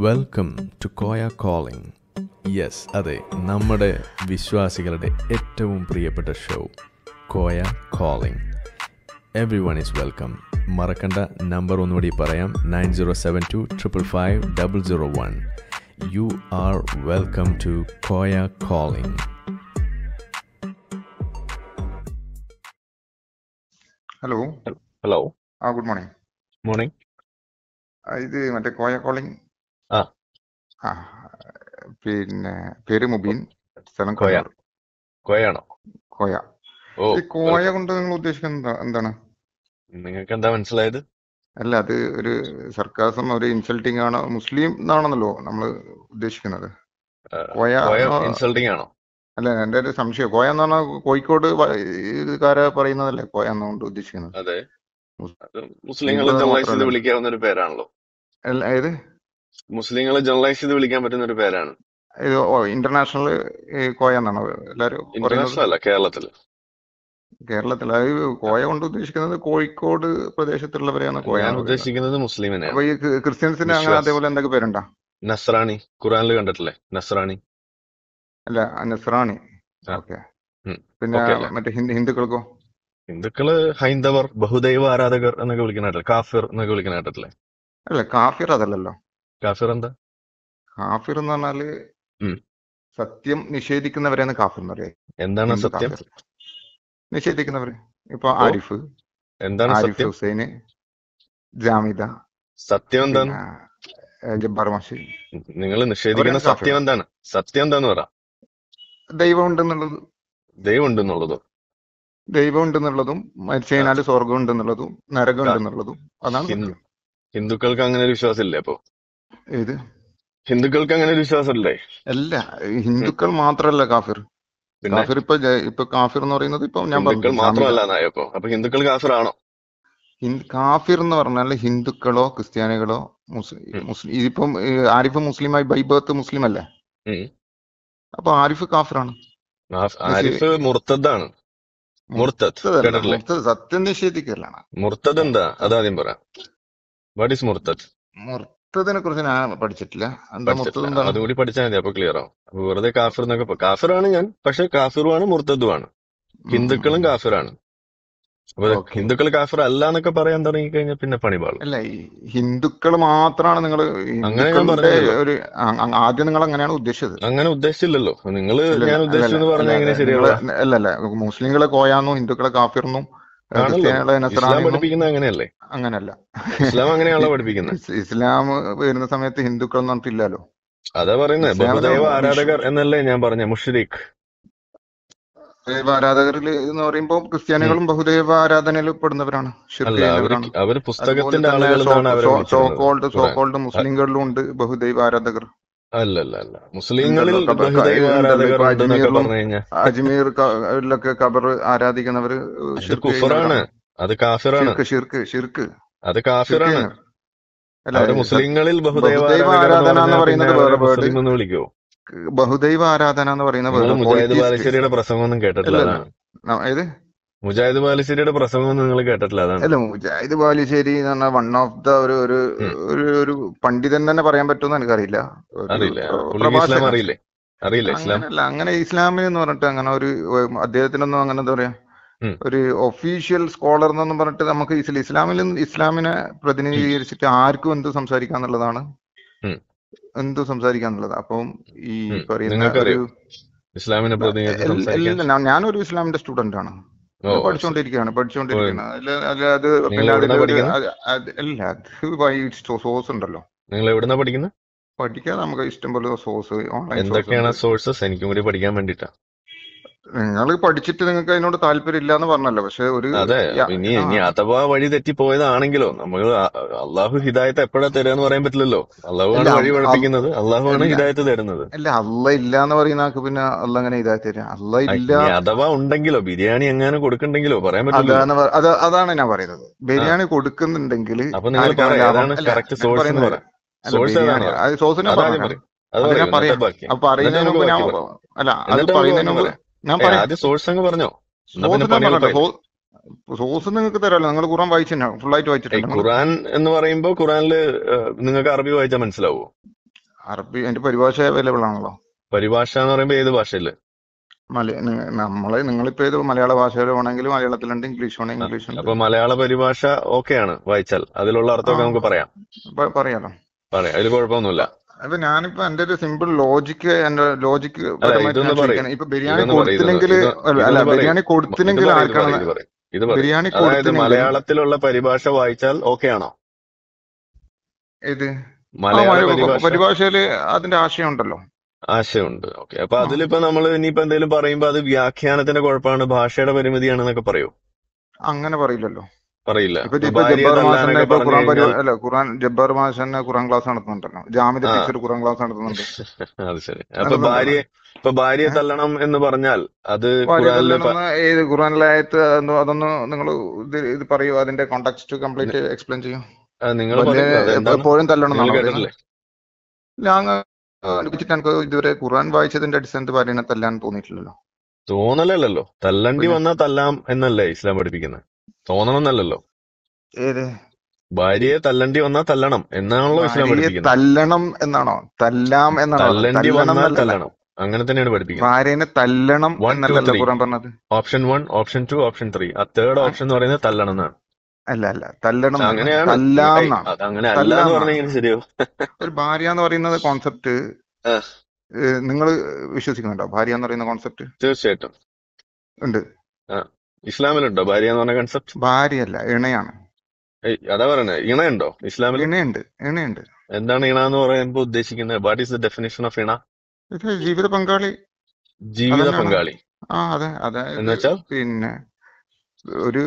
Welcome to Koya calling yes അതെ നമ്മുടെ വിശ്വാസികളുടെ ഏറ്റവും പ്രിയപ്പെട്ട show Koya calling everyone is welcome മറക്കണ്ട നമ്പർ ഒന്നുകൂടി പറയാം nine zero seven two triple five double zero one you are welcome to Koya calling hello hello ah good morning morning ഇത് മറ്റേ കോയ കോളിംഗ് ആ. ആ പിന്നെ പേര് മുബീൻ സ്ഥലം കോയ. കണ്ണൂർ കോയാണോ കോയ ഓ ഈ കോയ കൊണ്ട് നിങ്ങൾ ഉദ്ദേശിക്കുന്നത് എന്താ- എന്താണ് നിങ്ങൾക്ക് എന്താ മനസ്സിലായത് അല്ല അത് ഒരു സർക്കാസം ഒരു ഇൻസൾട്ടിങ് ആണ് മുസ്ലിം എന്നാണെന്നല്ലോ നമ്മൾ ഉദ്ദേശിക്കുന്നത് ആ, കോയ കോയ എന്ന് ഇൻസൾട്ടിങ് ആണോ അല്ല എൻ്റെ ഒരു സംശയം കോയ എന്ന് പറഞ്ഞാൽ കോഴിക്കോട് വ- ഇതുകാരെ പറയുന്നതല്ലേ കോയ എന്നുകൊണ്ട് ഉദ്ദേശിക്കുന്നത് അതെ മുസ്- അത് മുസ്ലിങ്ങൾ ഹിന്ദു ജനറലൈസ് ചെയ്ത് മാത്രമല്ല. വിളിക്കാവുന്ന ഒരു പേരാണല്ലോ അല്ല, ഏത് മുസ്ലിങ്ങൾ ജനറലൈസ് ചെയ്ത് വിളിക്കാൻ പറ്റുന്ന ഒരു പേരാണ് ഇത് ഓ ഇന്റർനാഷണൽ കോയ എന്നാണോ എല്ലാവരും പറയുന്നത് ഇന്റർനാഷണൽ അല്ല കേരളത്തിൽ കേരളത്തിൽ അത് കോയ കൊണ്ട് ഉദ്ദേശിക്കുന്നത് കോഴിക്കോട് പ്രദേശത്തുള്ളവരെയാണ് കോയ ഞാൻ എന്ന് പറയുന്നത് ഉദ്ദേശിക്കുന്നത് മുസ്ലിമിനെയാണ് അപ്പൊ ഈ ക്രി- ക്രിസ്ത്യൻസിന് അങ്ങനെ വിശ്വാസ്. അതേപോലെ എന്തൊക്കെ പേരുണ്ടോ നസ്രാണി ഖുറാനിൽ കണ്ടിട്ടില്ലേ നസ്രാണി അല്ല നസ്രാണി ആ. ഓക്കെ ഉം. പിന്നെ ഓക്കെ അല്ലേ? മറ്റേ ഹിന്ദു ഹിന്ദുക്കൾക്കോ ഹിന്ദുക്കള് ഹൈന്ദവർ ബഹുദൈവ ആരാധകർ എന്നൊക്കെ വിളിക്കുന്ന കേട്ടില്ലേ കാഫിർ എന്നൊക്കെ വിളിക്കുന്ന കേട്ടിട്ടില്ലേ അല്ല കാഫിർ അതല്ലല്ലോ കാഫിർ എന്താ കാഫിർ എന്ന് പറഞ്ഞാല് ഉം. സത്യം നിഷേധിക്കുന്നവരെയാണ് കാഫിർ എന്ന് പറയുക എന്താണ് ഹിന്ദു സത്യം കാഫിർ. നിഷേധിക്കുന്നവര് ഇപ്പൊ ഓ, ആരിഫ് എന്താണ് ആരിഫ് സത്യം ഹുസൈന് ജാമിദ സത്യം എന്താണ് പിന്നെ ജബ്ബാർ മാഷി നിങ്ങൾ നിഷേധിക്കുന്ന അവരാണ് കാഫിർ. സത്യം എന്താണ് സത്യം എന്താന്ന് പറ ദൈവം ഉണ്ടെന്നുള്ളത് ദൈവം ഉണ്ടെന്നുള്ളതോ ദൈവം ഉണ്ടെന്നുള്ളതും മരിച്ചു കഴിഞ്ഞാല് സ്വർഗം ഉണ്ടെന്നുള്ളതും നരകം ആ. ഉണ്ടെന്നുള്ളതും അതാണ് ഹിന്ദു സത്യം ഹിന്ദുക്കൾക്ക് അങ്ങനെ ഒരു വിശ്വാസം ഇല്ലേ അപ്പൊ ഏത് ഹിന്ദുക്കൾക്ക് അങ്ങനെ ഒരു വിശ്വാസം ഇല്ലേ അല്ല ഹിന്ദുക്കൾ മാത്രല്ല കാഫിർ പിന്നെ കാഫിർ ഇപ്പൊ ജ- ഇപ്പൊ കാഫിർ എന്ന് പറയുന്നത് ഇപ്പൊ ഞാൻ ഹിന്ദുക്കൾ പറഞ്ഞു മാത്രമല്ല എന്നായപ്പോ അപ്പൊ ഹിന്ദുക്കൾ കാഫിറാണോ ഹിന്ദു- കാഫിർ എന്ന് പറഞ്ഞാൽ ഹിന്ദുക്കളോ ക്രിസ്ത്യാനികളോ മുസ്ലിം ഉം. മുസ്ലിം ഇതിപ്പം ഏ, ആരിഫ് മുസ്ലിമായി ബൈ ബർത്ത് മുസ്ലിം അല്ലേ ഉം. അപ്പൊ ആരിഫ് കാഫിറാണ് ആഫ്- ആരിഫ് മുർത്തദാണ് മുർത്തദ് മുർത്തതല്ല, കേട്ടിട്ടില്ലേ മുർത്തത് സത്യം നിഷേധിക്കലാണ് മുർത്തദ് എന്താ അതാദ്യം പറ വാട്ട് ഈസ് മുർത്തദ് മുർത്തതിനെ കുറിച്ച് ഞാൻ പഠിച്ചിട്ടില്ല എന്താ മുർത്തത് പഠിച്ചിട്ടില്ല എന്താണ് അതുകൂടി പഠിച്ചാൽ മതി അപ്പൊ ക്ലിയർ ആവും അപ്പൊ വെറുതെ കാഫിർ എന്നൊക്കെ പ- കാഫിറാണ് ഞാൻ പക്ഷെ കാഫിറുമാണ് മുർത്തദുമാണ് ഹിന്ദുക്കളും കാഫിറാണ് അപ്പൊ ഓക്കെ. ഹിന്ദുക്കൾ കാഫിർ അല്ല എന്നൊക്കെ പറയാൻ തുടങ്ങി കഴിഞ്ഞാൽ പിന്നെ പണിപാളും അല്ല ഈ ഹിന്ദുക്കൾ മാത്രമാണ് നിങ്ങൾ അങ്ങനെ ഞാൻ ഹിന്ദുക്കളുടെ പറഞ്ഞില്ലല്ലോ. ഒരു ആ- ആ- ആദ്യം നിങ്ങൾ അങ്ങനെയാണ് ഉദ്ദേശിച്ചത് അങ്ങനെ ഉദ്ദേശിച്ചില്ലല്ലോ നിങ്ങൾ ഇല്ല, ഞാൻ ഇല്ല, ഉദ്ദേശിച്ചു എന്ന് അല്ല, പറഞ്ഞാൽ അല്ല, എങ്ങനെ അല്ല, ശരിയാവുക നിങ്ങള് അല്ല അല്ല മുസ്ലിങ്ങളെ കോയാന്നും ഹിന്ദുക്കളെ കാഫിർന്നും ആണല്ലോ ക്രിസ്ത്യാനികളെ ഇസ്ലാം നസറാനിന്നും പഠിപ്പിക്കുന്നത് അങ്ങനെയല്ലേ അങ്ങനല്ല ഇസ്ലാം അങ്ങനെയാണല്ലോ പഠിപ്പിക്കുന്നത് ഇസ് ഇസ്ലാം വരുന്ന സമയത്ത് ഹിന്ദുക്കൾ എന്ന് പറഞ്ഞിട്ടില്ലല്ലോ അതാ പറയുന്നത് ഇസ്ലാമിലെ ബഹുദൈവ വിശ്വ- ആരാധകർ എന്നല്ലേ ഞാൻ പറഞ്ഞ മുഷ്രിഖ് ദൈവ ആരാധകരിൽ എന്ന് പറയുമ്പോൾ ക്രിസ്ത്യാനികളും ബഹുദൈവ ആരാധനയിൽ പെടുന്നവരാണ് ഷിർക്ക് അല്ല അവര് ചെയ്യുന്നവരാണ് അവര് അതുപോലെ പുസ്തകത്തിന്റെ തന്നെ ആളുകൾ എന്നാണ് അവരെ വിളിച്ചിരുന്നത് സോക്കോൾഡ് ഖുറാൻ സോക്കോൾഡ് മുസ്ലിങ്ങളിലും ഉണ്ട് ബഹുദൈവ ആരാധകർ അല്ല അല്ല അല്ല മുസ്ലിങ്ങളിൽ ഉണ്ടല്ലോ കബ- ക- ബഹുദൈവ ഉണ്ടല്ലോ ആരാധകർ ഇപ്പൊ ഉണ്ടെന്നൊക്കെ അജ്മീറിലും പറഞ്ഞു കഴിഞ്ഞാൽ അജ്മീർ ക- ഖബർ ആരാധിക്കുന്നവര് അത് ഷിർക്ക് കുഫറാണ് ചെയ്യുന്നവരാണ് അത് കാഫിറാണ് ഷിർക്ക് ഷിർക്ക് ഷിർക്ക് അത് ഷിർക്ക് കാഫിറാണ് ചെയ്യുന്നവർ അല്ല അവര് സ- മുസ്ലിങ്ങളിൽ ബഹുദൈവ ബഹുദൈവ ആരാധകർ എന്ന് ആരാധന എന്ന് പറഞ്ഞാൽ പിന്നെ പറയുന്നത് അവരെ വേറെ വേർഡ് മുസ്ലിം എന്ന് വിളിക്കുവോ ബഹുദൈവ ആരാധന എന്ന് പറയുന്ന നിങ്ങൾ വേറെ മുജാഹിദ് പോളിറ്റീസ്റ്റ് ബാലുശ്ശേരിയുടെ പ്രസംഗം ഒന്നും കേട്ടിട്ടില്ല അല്ലല്ല അതാണ് ന- ഏത് മുജാഹിദ് ബാലുശ്ശേരിയുടെ പ്രസംഗം ഒന്നും നിങ്ങൾ കേട്ടിട്ടില്ല അതാണ് അല്ല മുജാഹിദ് ബാലുശ്ശേരി എന്ന് പറഞ്ഞാൽ വൺ ഓഫ് ദ ഒരു ഒരു ഉം. ഒരു ഒരു പണ്ഡിതൻ തന്നെ പറയാൻ പറ്റുമെന്ന് എനിക്കറിയില്ല ഒരു അറിയില്ല പ്ര- പുള്ളിക്ക് ഇസ്ലാം പ്രഭാഷകൻ അറിയില്ലേ അറിയില്ല ഇസ്ലാം അങ്ങനല്ല അങ്ങനെ ഇസ്ലാമിൽ എന്ന് പറഞ്ഞിട്ട് അങ്ങനെ ഒരു ഉം, അദ്ദേഹത്തിനൊന്നും അങ്ങനെ എന്താ പറയാ ഉം. ഒരു ഒഫീഷ്യൽ സ്കോളർ എന്നൊന്നും പറഞ്ഞിട്ട് നമുക്ക് ഇസ്ല- ഇസ്ലാമിൽ നിന്ന് ഇസ്ലാമിനെ പ്രതിനിധീകരിച്ചിട്ട് ആർക്കും എന്ത് സംസാരിക്കാന്നുള്ളതാണ് ഉം. എന്ത് സംസാരിക്കാന്നുള്ളത് അപ്പം ഈ ഉം. പറയുന്ന ഒരു നിങ്ങൾക്കറിയോ ഇസ്ലാമിനെ പ്രതിനിധീകരിച്ച് എൽ- സംസാരിക്കാൻ എല്ല- ഞാൻ- ഞാനൊരു ഇസ്ലാമിന്റെ സ്റ്റുഡന്റ് ആണ് ഓ ഇത് ശരി പഠിച്ചുകൊണ്ടിരിക്കുകയാണ് പഠിച്ചുകൊണ്ടിരിക്കുകയാണ് അതിൽ അതിൽ അത് നിങ്ങൾ പിന്നെ എവിടുന്നാ അതിലൊരു പഠിക്കുന്നത് അത് അത് അല്ല അത് വൈ സോഴ്സ് ഉണ്ടല്ലോ നിങ്ങൾ എവിടുന്നാ പഠിക്കുന്നത് പഠിക്കാൻ നമുക്ക് ഇഷ്ടം പോലെ സോഴ്സ് ഓൺലൈൻ സോഴ്സ് എന്തൊക്കെയാണ് ഉണ്ട് സോഴ്സസ് എനിക്കും കൂടി പഠിക്കാൻ വേണ്ടിട്ടാ നിങ്ങൾ പഠിച്ചിട്ട് നിങ്ങൾക്ക് അതിനോട് താല്പര്യം ഇല്ല എന്ന് പറഞ്ഞല്ലോ പക്ഷെ ഒരു അതെ യ- അപ്പൊ ഇനി ആ ഇനി അഥവാ വഴി തെറ്റി പോയതാണെങ്കിലോ നമ്മൾ അള്ളാഹു ഹിദായത്ത് എപ്പോഴാ തരിക എന്ന് പറയാൻ പറ്റില്ലല്ലോ അള്ളാഹു അല്ല ആണ് വഴി അ- അ- പഠിപ്പിക്കുന്നത് അള്ളാഹു ആണ് അല്ല ഹിദായത്ത് തരുന്നത് അല്ല അല്ല ഇല്ല എന്ന് പറയുന്ന ആൾക്ക് പിന്നെ അല്ല അങ്ങനെ ഇതായി തരാം അല്ല ആ, ഇല്ല ഇനി അഥവാ ഉണ്ടെങ്കിലോ ബിരിയാണി എങ്ങാനും കൊടുക്കണ്ടെങ്കിലോ പറയാൻ പറ്റില്ലല്ലോ അതാണ് പറ- അത് അതാണ് ഞാൻ പറയുന്നത് ആ ബിരിയാണി കൊടുക്കുന്നുണ്ടെങ്കിൽ അപ്പൊ നിങ്ങൾ പറ ആർക്കാണ് ലാഭം ഏതാണ് അല്ല കറക്റ്റ് ഞാൻ സോഴ്സ് എന്ന് പറയുന്നത് പറ അല്ല സോഴ്സ് ബിരിയാണി ഏതാണെന്ന് പറ അത് സോഴ്സ് ഞാൻ അതാദ്യം പറഞ്ഞുതരാം പറയും അത് അത് ഞാൻ പറയൂ എന്നിട്ട് പറയാം ബാക്കി അപ്പൊ എന്നിട്ട് പറയുന്നതിന് നമുക്ക് മുമ്പ് ഞാൻ ബാക്കി പറയാം അല്ല അത് എന്നിട്ട് നമുക്ക് പറയുന്നതിന് ബാക്കി മുമ്പ് പറയാം ഞാൻ ഏ പറയാം ആദ്യം സോഴ്സ് അങ്ങ് പറഞ്ഞോ എന്നാ പിന്നെ സോഴ്സ് ഞാൻ പണി പറഞ്ഞല്ലോ എളുപ്പമായില്ലേ സോ സോഴ്സ് നിങ്ങൾക്ക് തരാമല്ലോ നിങ്ങൾ ഖുറാൻ വായിച്ചു ഫുള്ളായിട്ട് ഈ വായിച്ചിട്ടില്ല നിങ്ങൾ ഖുറാൻ എന്ന് പറയുമ്പോ ഖുറാനില് നിങ്ങൾക്ക് അറബി വായിച്ചാൽ മനസ്സിലാവോ അറബി അതിന്റെ പരിഭാഷ അവൈലബിൾ ആണല്ലോ പരിഭാഷ എന്ന് പറയുമ്പോ ഏത് ഭാഷയില് മല നി- നമ്മള് നിങ്ങളിപ്പോ ഏത് മലയാള ഭാഷയിൽ വേണമെങ്കിൽ മലയാളത്തിലുണ്ട് ഇംഗ്ലീഷ് വേണമെങ്കിൽ ആ, ഇംഗ്ലീഷ് ഉണ്ട് അപ്പൊ മലയാള പരിഭാഷ ഓക്കെയാണ് വായിച്ചാൽ അതിലുള്ള ആ അർത്ഥമൊക്കെ നമുക്ക് പറയാം പ- പറയാലോ പറയാം അതിൽ കുഴപ്പമൊന്നുമില്ല അപ്പൊ ഞാനിപ്പോ എന്റെ ഒരു സിമ്പിൾ ലോജിക്ക് എന്റെ ലോജിക്ക് അല്ല പരമായിട്ട് ഇതൊന്ന് ഞാൻ പറയും ചോദിക്കണം ഇപ്പൊ ബിരിയാണി ഇതൊന്ന് പറയും ഇതൊന്ന് കൊടുത്തില്ലെങ്കിൽ ഇത് അല്ല ഇതൊന്ന് പറയും ബിരിയാണി ഇത് കൊടുത്തില്ലെങ്കിൽ പറയും ഇത് ആർക്കാണ് പറയും ഇത് പറയും ഇത് പറയും ബിരിയാണി അതായത് കൊടുത്തില്ലെങ്കിൽ മലയാളത്തിലുള്ള പരിഭാഷ വായിച്ചാൽ ഓക്കെ ആണോ ഇത് ആ മലയാള മല- പരിഭാഷ പരിഭാഷയില് അതിന്റെ ആശയം ഉണ്ടല്ലോ ആശയമുണ്ട് ഓക്കെ അപ്പൊ ആ അതിലിപ്പോ നമ്മൾ ഇനിയിപ്പോ എന്തെങ്കിലും പറയുമ്പോ അത് വ്യാഖ്യാനത്തിന്റെ കുഴപ്പമാണ് ഭാഷയുടെ പരിമിതിയാണെന്നൊക്കെ പറയൂ അങ്ങനെ പറയില്ലല്ലോ പറയില്ല ഇപ്പൊ ഇപ്പൊ ഇപ്പൊ ഭാര്യയെ ജബ്ബാർ മാഷന്നെ തല്ലാനൊക്കെ ഇപ്പൊ പറഞ്ഞു ഖുറാൻ പരി കഴിഞ്ഞാൽ അല്ല ഖുറാൻ ജബ്ബാർ മാഷന്നെ ഖുറാൻ ക്ലാസ് നടത്തുന്നുണ്ടല്ലോ ജാമിദ ആ ടീച്ചർ ഖുറാൻ ക്ലാസ് നടത്തുന്നുണ്ട് അത് ശരി അപ്പൊ നടത്തുന്നുണ്ടല്ലോ ഭാര്യയെ ഇപ്പൊ ഭാര്യയെ ഏഹ് തല്ലണം എന്ന് പറഞ്ഞാൽ അത് ഭാര്യ ഖുറാനില് പ- തല്ലണമെന്ന് ഏത് ഖുറാനിലായത് അതൊന്ന് അതൊന്ന് നിങ്ങൾ ഇത് ഇത് പറയൂ അതിന്റെ കോണ്ടാക്സ്റ്റ് കംപ്ലീറ്റ് എക്സ്പ്ലെയിൻ ചെയ്യൂ നിങ്ങൾ വലിയ പറയൂ അതെന്താണ് എപ്പോഴും തല്ലണം നിങ്ങൾ എന്നാണോ പറയുന്നത് കേട്ടിട്ടില്ലേ ഞാൻ ആ പഠിപ്പിച്ചിട്ട് എനിക്ക് ഇതുവരെ ഖുറാൻ വായിച്ചതിന്റെ അടിസ്ഥാനത്തിൽ ഭാര്യനെ തല്ലാൻ തോന്നിയിട്ടില്ലല്ലോ തോന്നലല്ലോ തല്ലണ്ടി പിന്നെ വന്നാൽ തല്ലാം എന്നല്ലേ ഇസ്ലാം പഠിപ്പിക്കുന്നത് തോന്നണം എന്നല്ലല്ലോ ഏത് ഭാര്യയെ തല്ലണ്ടി വന്നാൽ തല്ലണം എന്നാണല്ലോ ഇസ്ലാം ഭാര്യയെ പഠിപ്പിക്കുന്നത് തല്ലണം എന്നാണോ തല്ലാം എന്നാണോ പറഞ്ഞത് തല്ലണ്ടി തല്ലണം വന്നാൽ എന്നല്ലല്ലോ തല്ലണം അങ്ങനെ തന്നെയാണ് പഠിപ്പിക്കുന്നത് ഭാര്യനെ തല്ലണം വൺ ടു എന്നല്ലല്ലോ ത്രീ ഖുറാൻ പറഞ്ഞത് option one option two option three ആ തേർഡ് ആ, ഓപ്ഷൻ എന്ന് പറയുന്നത് തല്ലണം എന്നാണ് അല്ല അല്ല തല്ലണം എന്നല്ല അങ്ങനെയാണ് തല്ലാം ഏയ്, എന്നാണ് അത് അങ്ങനെ അല്ല തല്ലാം എന്ന് എന്നാണ് പറഞ്ഞെങ്കിൽ ശരിയോ ഒരു ഭാര്യ എന്ന് പറയുന്നത് കോൺസെപ്റ്റ് ആ, നിങ്ങൾ വിശ്വസിക്കുന്നുണ്ടോ ഭാര്യ എന്ന് പറയുന്ന കോൺസെപ്റ്റ് തീർച്ചയായിട്ടും ഉണ്ട് ആ ഇസ്ലാമിലുണ്ടോ ഭാര്യ എന്ന് പറഞ്ഞ കൺസെപ്റ്റ് ഭാര്യയല്ല ഇണയാണ് ഏയ് അതാ പറയണേ ഇണയുണ്ടോ ഇസ്ലാമിൽ ഇണയുണ്ട് ഇണയുണ്ട് എന്താണ് ഇണ എന്ന് പറയുമ്പോൾ ഉദ്ദേശിക്കുന്നത് what is the definition of ഇണ ഇത് ജീവിത പങ്കാളി ജീവിത അതന്നെയാണ് പങ്കാളി ആ അതെ അതായത് എന്ന് വെച്ചാൽ പിന്നെ ഒരു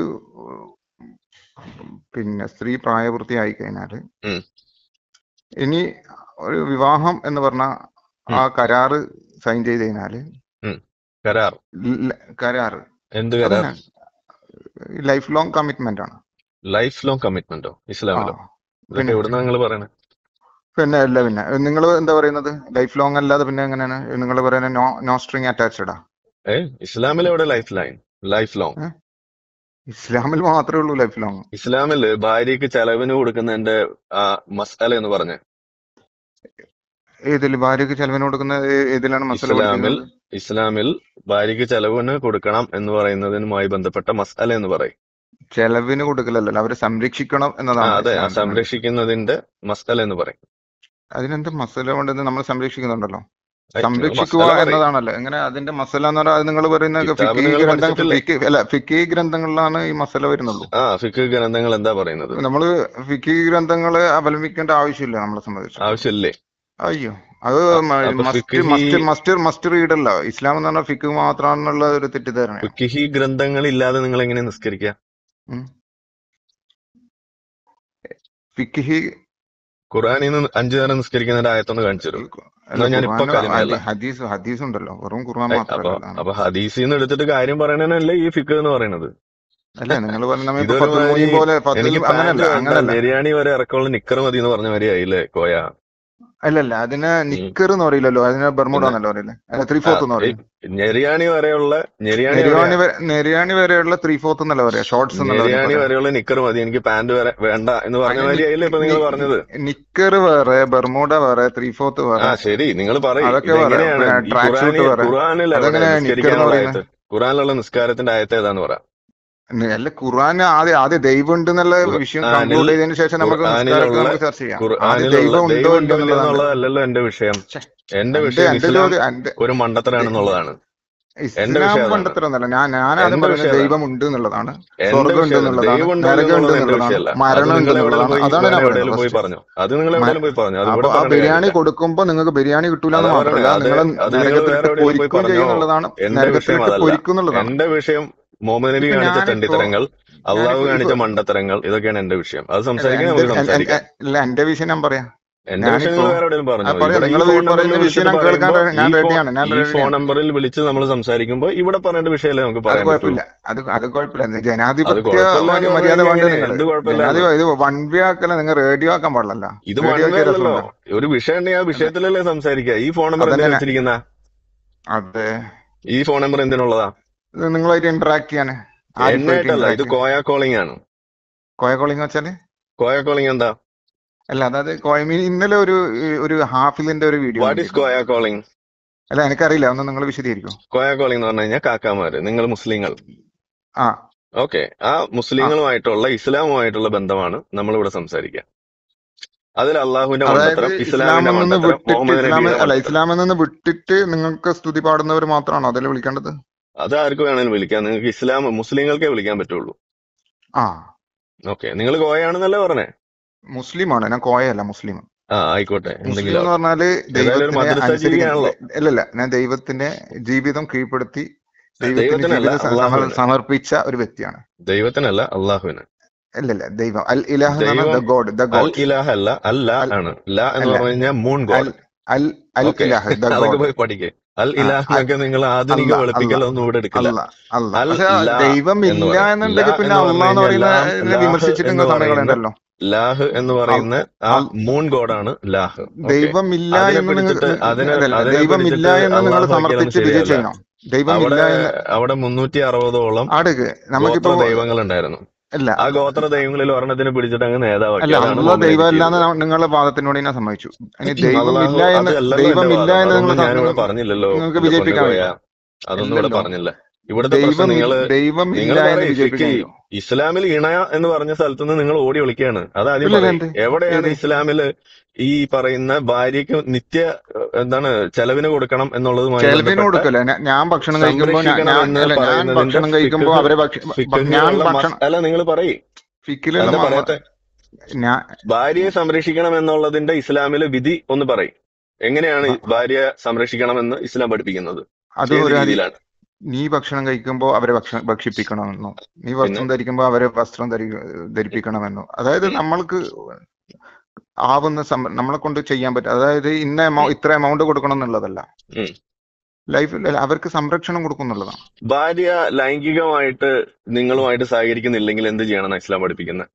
പിന്നെ സ്ത്രീ പ്രായപൂർത്തിയായി കഴിഞ്ഞാല് ഉം, ഇനി ഒരു വിവാഹം എന്ന് പറഞ്ഞ ഉം, ആ കരാറ് സൈൻ ചെയ്ത് കഴിഞ്ഞാല് ഉം. കരാർ ല- കരാറ് എന്ത് കരാർ അതന്നെ ലൈഫ് ലോങ് കമ്മിറ്റ്മെന്റ് ആണ് ലൈഫ് ലോങ് കമ്മിറ്റ്മെന്റോ ആ ഇസ്ലാമിലോ ഇതൊക്കെ പിന്നെ എവിടുന്നാ നിങ്ങൾ പറയണേ പിന്നെ അല്ല പിന്നെ നിങ്ങൾ എന്താ പറയുന്നത് ലൈഫ് ലോങ് അല്ലാതെ പിന്നെ എങ്ങനെയാണ് നിങ്ങൾ പറയുന്നത് നോ നോ സ്ട്രിങ് അറ്റാച്ച്ഡാ ഏ ഇസ്ലാമിൽ എവിടെ ലൈഫ് ലൈൻ ലൈഫ് ലോങ് ഇസ്ലാമിൽ മാത്രമേ ഉള്ളൂ ലൈഫ് ലോങ് ഇസ്ലാമില് ഭാര്യക്ക് ചെലവിന് കൊടുക്കുന്നതിന്റെ ആ മസാല എന്ന് പറഞ്ഞ ഏതിൽ ഭാര്യക്ക് ചെലവിന് കൊടുക്കുന്ന ഏ- ഏതിലാണ് മസാല ഇസ്ലാമിൽ പഠിപ്പിക്കുന്നത് ഇസ്ലാമിൽ ഭാര്യക്ക് ചെലവിന് കൊടുക്കണം എന്ന് പറയുന്നതിനുമായി ബന്ധപ്പെട്ട മസാല എന്ന് പറയും ചെലവിന് കൊടുക്കലല്ലോ അവരെ സംരക്ഷിക്കണം ആ എന്നതാണ് അതെ ആ ഇസ്ലാമിൽ വേണ്ടത് സംരക്ഷിക്കുന്നതിന്റെ മസാല എന്ന് പറയും അതിനെന്ത് മസാല കൊണ്ടെന്ന് നമ്മൾ സംരക്ഷിക്കുന്നുണ്ടല്ലോ ഏയ്, നിങ്ങൾ സംരക്ഷിക്കുക മസാല പറയും എന്നതാണല്ലോ എങ്ങനെ അതിന്റെ മസാല എന്ന് പറഞ്ഞാൽ അത് നിങ്ങൾ പറയുന്ന കിതാബ് ഫിക്കി നിങ്ങൾ ഗ്രന്ഥം പഠിച്ചിട്ടില്ലേ ഫിക്കി അല്ല ഫിക്കി ഗ്രന്ഥങ്ങളിലാണ് ഈ മസാല വരുന്നുള്ളൂ ആ ഫിഖ് ഗ്രന്ഥങ്ങൾ എന്താ പറയുന്നത് നമ്മള് ഫിക്കി ഗ്രന്ഥങ്ങള് അവലംബിക്കേണ്ട ആവശ്യമില്ല നമ്മളെ സംബന്ധിച്ചിടത്തോളം ആവശ്യമില്ലേ അയ്യോ അത് അ- അപ്പൊ മസ്റ്റ് ഫിഖ്ഹി മസ്റ്റ് മസ്റ്റ് മസ്റ്റ് റീഡല്ല ഇസ്ലാം എന്ന് പറഞ്ഞാൽ ഫിക്ക് മാത്രമാണെന്നുള്ള ഒരു തെറ്റിദ്ധാരണയാണ് ഫിഖ്ഹി ഗ്രന്ഥങ്ങൾ ഇല്ലാതെ നിങ്ങൾ എങ്ങനെ നിസ്കരിക്കുക ഉം. ഫിഖ്ഹി ഖുറാനിൽ നിന്ന് അഞ്ചു നേരം നിസ്കരിക്കുന്ന ഒരു ആയത്തൊന്ന് കാണിച്ചു തരും അല്ല എന്നാ ഞാൻ ഇപ്പൊ ഖുർആാനോ കലിമയല്ല ഹദീസ് ഹദീസ് ഉണ്ടല്ലോ വെറും ഖുർആൻ ഏയ്, അപ്പൊ മാത്രമല്ല അപ്പൊ ഹദീസിൽ നിന്ന് എടുത്തിട്ട് കാര്യം പറയണല്ലേ ഈ ഫിഖ് എന്ന് പറയുന്നത് അല്ലേ നിങ്ങൾ പറഞ്ഞ നമ്മ ഇപ്പൊ ഇതൊരു ഫത്തുൽ മാതിരി മൊയ്ൻ പോലെ ഫത്തുൽ എനിക്ക് പാന്റ് അങ്ങനല്ല വേണ്ട അങ്ങനല്ല ബിരിയാണി വരെ ഇറക്കമുള്ള നിക്കർ മതി എന്ന് പറഞ്ഞ മാതിരിയായില്ലേ കോയ അല്ലല്ല അതിന് ഉം. നിക്കർ എന്ന് പറയില്ലല്ലോ അതിന് ബർമുഡ പിന്നെ എന്നല്ല പറയില്ലേ അല്ല ത്രീ ആ ഫോർത്ത് എന്ന് ഈ പറയും ഞെരിയാണി വരെയുള്ള ഞെരിയാണി വരെ നെരിയാണി വരെ നെരിയാണി വരെയുള്ള ത്രീ ഫോർത്ത് എന്നല്ല പറയാ ഷോർട്സ് എന്നല്ല അതിന് ഞെരിയാണി പറയാ വരെയുള്ള നിക്കർ മതി എനിക്ക് പാന്റ് വരെ വേണ്ട എന്ന് പറഞ്ഞ അതിന് മാതിരിയായില്ലേ ഇപ്പൊ നിങ്ങൾ പറഞ്ഞത് നിക്കർ വേറെ ബർമുഡ വേറെ ത്രീ ഫോർത്ത് ആ വേറെ ശരി നിങ്ങൾ പറയും അതൊക്കെ വേറെ ഇതെങ്ങനെയാണ് പിന്നെ ഈ ട്രാക്ക് ഖുറാനി ഷൂട്ട് വേറെ ഖുറാനിൽ എവിടെ അതെങ്ങനെ നിക്കർ എന്ന് നിസ്കരിക്കാനുള്ള പറയുന്നത് ആയത്ത് ഖുറാനിലുള്ള നിസ്കാരത്തിന്റെ ആയത്ത് ഏതാന്ന് പറ അല്ല ഖുർആൻ ആദ്യം ആദ്യം ദൈവം ഉണ്ട് എന്നുള്ള വിഷയം ഖുർആനിൽ കൺക്ലൂഡ് ചെയ്തതിനു ശേഷം നമുക്ക് നിസ്കാരമൊക്കെ ഖുർആനിലുള്ള നമുക്ക് ചർച്ച ചെയ്യാം ആദ്യം ഖുർആനിലുള്ള ദൈവം ഉണ്ടോ ദൈവം ഉണ്ടോ ഇല്ലയോ ഇല്ലയോ എന്നുള്ളതാണ് എന്നുള്ളതല്ലല്ലോ എന്റെ വിഷയം ഛെ, എന്റെ എന്റെ വിഷയം എന്റെ ഇസ്ലാം ചോദ്യം എന്റെ ഒരു ദ- മണ്ടത്തരാണെന്നുള്ളതാണ് എന്റെ ഇസ്ലാം വിഷയം അതാണ് പണ്ടത്തരമൊന്നല്ല ഞാൻ ഞാൻ ആദ്യം എന്റെ പറയുന്നത് വിഷയം അതാണ് ദൈവം ഉണ്ട് എന്നുള്ളതാണ് എന്റെ സ്വർഗം ഉണ്ട് വിഷയം അതാണ് എന്നുള്ളതാണ് ദൈവം ഉണ്ടോ നരകം ഉണ്ട് എന്നുള്ളത് എന്റെ എന്നുള്ളതാണ് വിഷയമല്ല അത് മരണം ഉണ്ട് നിങ്ങൾ എവിടെയെങ്കിലും എന്നുള്ളതാണ് പോയി അതാണ് വേറെ ഞാൻ പറയുന്നത് എവിടെയെങ്കിലും പോയി ഫസ്റ്റ് പറഞ്ഞു അത് നിങ്ങൾ എവിടെയെങ്കിലും പോയി പറഞ്ഞു അത് അപ്പൊ ഇവിടെ ആ പറയേണ്ട ബിരിയാണി കാര്യമില്ല കൊടുക്കുമ്പോ നിങ്ങൾക്ക് ബിരിയാണി കിട്ടൂല എന്ന് അതാ മാത്രമല്ല പറയണേ അത് നിങ്ങളെ അത് നിങ്ങൾ വേറെ നരകത്തിലിട്ട് എവിടെയെങ്കിലും പോയി പൊരിക്കുകയും പറഞ്ഞോ ചെയ്യുന്നുള്ളതാണ് എന്റെ വിഷയം നരകത്തിലിട്ട് അതല്ല പൊരിക്കുന്നുള്ളതാണ് എന്റെ വിഷയം മുഹമ്മദ് നബി ഇപ്പൊ കാണിച്ച ഞാനിപ്പോ തെണ്ടിത്തരങ്ങൾ അള്ളാഹു ഞാനിപ്പോ ഇപ്പൊ കാണിച്ച മണ്ടത്തരങ്ങൾ ഇതൊക്കെയാണ് എന്റെ വിഷയം അത് അല്ല സംസാരിക്കാൻ എന്റെ നമുക്ക് എൻ- എൻ- സംസാരിക്കാം എൻ- ഇല്ല എന്റെ വിഷയം ഞാൻ പറയാം എന്റെ വിഷയം ഞാനിപ്പോ നിങ്ങൾ വേറെ എവിടെയെങ്കിലും ആ പറഞ്ഞോ പറയാം ഇവിടെ ഈ നിങ്ങൾ ഫോൺ ഈ നമ്പറിൽ പറയുന്ന വിഷയം വിളിച്ചിട്ട് ഞാൻ കേൾക്കാൻ പറയുമ്പോ റെ- ഞാൻ ഈ ഫോൺ റെഡിയാണ് ഞാൻ ഈ ഫോൺ റെഡിയാണ് നമ്പറിൽ വിളിച്ച് നമ്മൾ സംസാരിക്കുമ്പോൾ ഇവിടെ പറയേണ്ട വിഷയമല്ലേ നമുക്ക് അത് പറയാൻ പറ്റുള്ളൂ കുഴപ്പമില്ല അത് അത് കുഴപ്പമില്ല ഇത് അത് ജനാധിപത്യ കുഴപ്പമില്ല മര്യ- എന്ന് പറഞ്ഞു മര്യാദ കഴിഞ്ഞാൽ വേണ്ട എങ്ങനെ നിങ്ങൾ എന്ത് കുഴപ്പമില്ലാന്ന് ജനാധിപത്യ ഇത് വൺ വേ ആക്കല്ല നിങ്ങൾ റേഡിയോ ആക്കാൻ പാടില്ലല്ലോ ഇത് റേഡിയോ വൺവേ ആക്കിയ അല്ലല്ലോ രസമുണ്ടോ ഒരു വിഷയം ഉണ്ടെങ്കിൽ ആ വിഷയത്തിലല്ലേ സംസാരിക്കുക ഈ ഫോൺ നമ്പർ എന്തിനാ അതന്നെ വെച്ചിരിക്കുന്ന അതെ ഈ ഫോൺ നമ്പർ എന്തിനുള്ളതാ ഇത് നിങ്ങളായിട്ട് ഇന്ററാക്ട് ചെയ്യാന് ആരിഫായിട്ട് എന്നായിട്ടല്ല ഇത് ഇന്ററാക്ട് കോയ കോളിംഗ് ആണ് കോയ കോളിംഗ് വെച്ചാല് കോയ കോളിംഗ് എന്താ അല്ല അതായത് കോയമീൻ ഇന്നലെ ഒരു ഒരു ഹാഫിലിന്റെ ഒരു video what is Koya calling അല്ല എനിക്കറിയില്ല ഒന്ന് നിങ്ങൾ വിശദീകരിക്കും കോയ കോളിംഗ് എന്ന് പറഞ്ഞു കഴിഞ്ഞാൽ കാക്കാമാര് നിങ്ങൾ മുസ്ലിങ്ങൾ ആ ഓക്കെ ആ മുസ്ലിങ്ങളുമായിട്ടുള്ള ഇസ്ലാമുമായിട്ടുള്ള ബന്ധമാണ് നമ്മളിവിടെ സംസാരിക്കുക അതിൽ അള്ളാഹുവിന്റെ അതായത് മണ്ടത്തരം ഇസ്ലാമിന്റെ ഇസ്ലാമിൽ നിന്ന് മണ്ടത്തരം വിട്ടിട്ട് മുഹമ്മദ് ഇസ്ലാമിൽ നബിയുടെ അല്ല മണ്ടത്തരം ഇസ്ലാമിൽ നിന്ന് വിട്ടിട്ട് നിങ്ങൾക്ക് സ്തുതി പാടുന്നവർ മാത്രമാണോ അതിൽ വിളിക്കേണ്ടത് അത് ആർക്ക് വേണമെങ്കിലും വിളിക്കാം നിങ്ങൾക്ക് ഇസ്ലാം മുസ്ലിങ്ങൾക്കേ വിളിക്കാൻ പറ്റുള്ളൂ ആ ഓക്കെ നിങ്ങൾ കോയാണെന്നല്ലേ പറഞ്ഞേ മുസ്ലിമാണ് ഞാൻ കോയല്ല മുസ്ലിം ആ ആയിക്കോട്ടെ മുസ്ലിം എന്തെങ്കിലും എന്ന് പറഞ്ഞാല് ഏതായാലും ഒരു ദൈവത്തിനെ മദ്രസ അനുസരിക്കുന്ന ജീവിയാണല്ലോ അല്ലല്ല ഞാൻ ദൈവത്തിന്റെ ജീവിതം കീഴ്പ്പെടുത്തി ദൈവത്തിന് ദൈവത്തിനല്ല ജീവിതം സ- സമർ- അള്ളാഹുവിന് സമർപ്പിച്ച ഒരു വ്യക്തിയാണ് ദൈവത്തിനല്ല അള്ളാഹുവിന് അല്ലല്ല ദൈവം അൽ ഇലാഹ് എന്ന് പറഞ്ഞാൽ ദൈവം ദ ഗോഡ് ദ അൽ ഗോഡ് ഇലാഹ അല്ല അല്ല അൽ ആണ് ല എന്ന് അല്ല പറഞ്ഞു കഴിഞ്ഞാൽ മൂൺ അൽ ഗോഡ് അൽ അൽ ഓക്കെ ഇലാഹ് ദ അതൊക്കെ ഗോഡ് പോയി പഠിക്കേ അൽ ആ ഇലാഹ് അൽ എന്നൊക്കെ നിങ്ങൾ ആധുനിക അല്ല അല്ല വെളുപ്പിക്കലൊന്നും ഇവിടെ എടുക്കില്ല അല്ല അല്ല അൽ പക്ഷെ ല ദൈവം എന്ന് ഇല്ല പറയും ല എന്നുണ്ടെങ്കിൽ പിന്നെ എന്ന് പറഞ്ഞു അള്ളാന്ന് കഴിഞ്ഞാൽ പറയുന്ന ലാം ലാഹ് വിമർശിച്ചിട്ട് എന്ന് നിങ്ങൾ സമയം പറയുന്ന കളയണ്ടല്ലോ ലാഹ് എന്ന് അൽ പറയുന്ന ആ അൽ മൂൺ ഗോഡാണ് ലാഹ് ഓക്കെ ദൈവം ഇല്ല അതിനെ എന്ന് നിങ്ങൾ പിടിച്ചിട്ട് അതിനെ അല്ലല്ല അതിനെ ദൈവം ഇല്ല പിടിച്ചിട്ട് എന്ന് നിങ്ങൾ അള്ളാഹു ആക്കിയാലൊന്നും സമർത്ഥിച്ച് വിജയം ശരിയല്ല ചെയ്യണം ദൈവം അവിടെ ഇല്ല എന്ന് അവിടെ മുന്നൂറ്റി അറുപതോളം അടുക്ക് നമുക്കിപ്പോ ഗോത്ര ദൈവങ്ങൾ ഉണ്ടായിരുന്നു അല്ല ആ ഗോത്ര ദൈവങ്ങളിൽ ഒരെണ്ണത്തിന് പിടിച്ചിട്ട് അങ്ങ് നേതാവാക്കി അല്ല അതാണ് അള്ള മുഹമ്മദ് നബി ദൈവം ചെയ്തത് അല്ലാന്ന് നിങ്ങളുടെ വാദത്തിനോട് ഞാൻ സമ്മതിച്ചു ഇനി ദൈവം അള്ളാഹു ഇല്ല എന്ന് അതല്ലല്ലോ ദൈവം എന്റെ ഇല്ല വാദം എന്ന് നിങ്ങൾ അതൊന്നും ഞാനിവിടെ പറഞ്ഞില്ലല്ലോ നിങ്ങൾക്ക് എന്റെ പൊന്നു വിജയിപ്പിക്കാൻ കോയ കഴിയും അതൊന്നും ഇവിടെ ഇല്ലല്ലോ പറഞ്ഞില്ല ഇവിടുത്തെ ദൈവം പ്രശ്നം ഇ- നിങ്ങള് ദൈവം നിങ്ങൾ ഇല്ല എന്ന് പറയും വിജയിപ്പിക്കാൻ ഫിക്ക് കഴിയും ഇസ്ലാമിൽ ഇണ എന്ന് പറഞ്ഞ സ്ഥലത്ത് നിന്ന് നിങ്ങൾ ഓടി വിളിക്കുകയാണ് അത് ആദ്യം ഇല്ല പറയും എന്ത് എവിടെയാണ് ഏത് ഇസ്ലാമില് ഈ പറയുന്ന ഭാര്യയ്ക്ക് നിത്യ ഏഹ്, എന്താണ് ചെലവിന് കൊടുക്കണം എന്നുള്ളതുമായി ചെലവിന് ബന്ധപ്പെട്ട കൊടുക്കല്ല ഞാ- ഞാൻ ഭക്ഷണം കഴിക്കുമ്പോ ഞാൻ ഞാൻ സംരക്ഷിക്കണമെന്ന് അല്ല ഞാൻ പറയുന്നതിന്റെ ഭക്ഷണം കഴിക്കുമ്പോ ഫിഖ് അവരെ ഭക്ഷ ഭ- ഭ- ഞാൻ ഫിഖിലുള്ള ഭക്ഷണം മസ് അല്ല നിങ്ങൾ പറയും ഫിക്കിലുള്ള എന്താ മ- മ- പറയാത്തെ ഞാൻ ഭാര്യയെ സംരക്ഷിക്കണം എന്നുള്ളതിന്റെ ഇസ്ലാമിലെ വിധി ഒന്ന് പറയും എങ്ങനെയാണ് ഭ- ഭാര്യയെ സംരക്ഷിക്കണമെന്ന് ഇസ്ലാം പഠിപ്പിക്കുന്നത് അത് ഏത് ഒരു ഹദി രീതിയിലാണ് നീ ഭക്ഷണം കഴിക്കുമ്പോ അവരെ ഭക്ഷണം ഭക്ഷിപ്പിക്കണമെന്നോ നീ പിന്നെ വസ്ത്രം ധരിക്കുമ്പോ അവരെ വസ്ത്രം ധരി ധരിപ്പിക്കണമെന്നോ അതായത് ഉം, നമ്മൾക്ക് ആവുന്ന സം- നമ്മളെ കൊണ്ട് ചെയ്യാൻ പറ്റും അതായത് ഇന്ന എമൗ ഉം, ഇത്ര എമൗണ്ട് കൊടുക്കണം എന്നുള്ളതല്ല ഉം. ലൈഫിൽ അവർക്ക് സംരക്ഷണം കൊടുക്കുന്നുള്ളതാണ് ഭാര്യ ലൈംഗികമായിട്ട് നിങ്ങളുമായിട്ട് സഹകരിക്കുന്നില്ലെങ്കിൽ എന്ത് ചെയ്യണം ഇസ്ലാം പഠിപ്പിക്കുന്നത്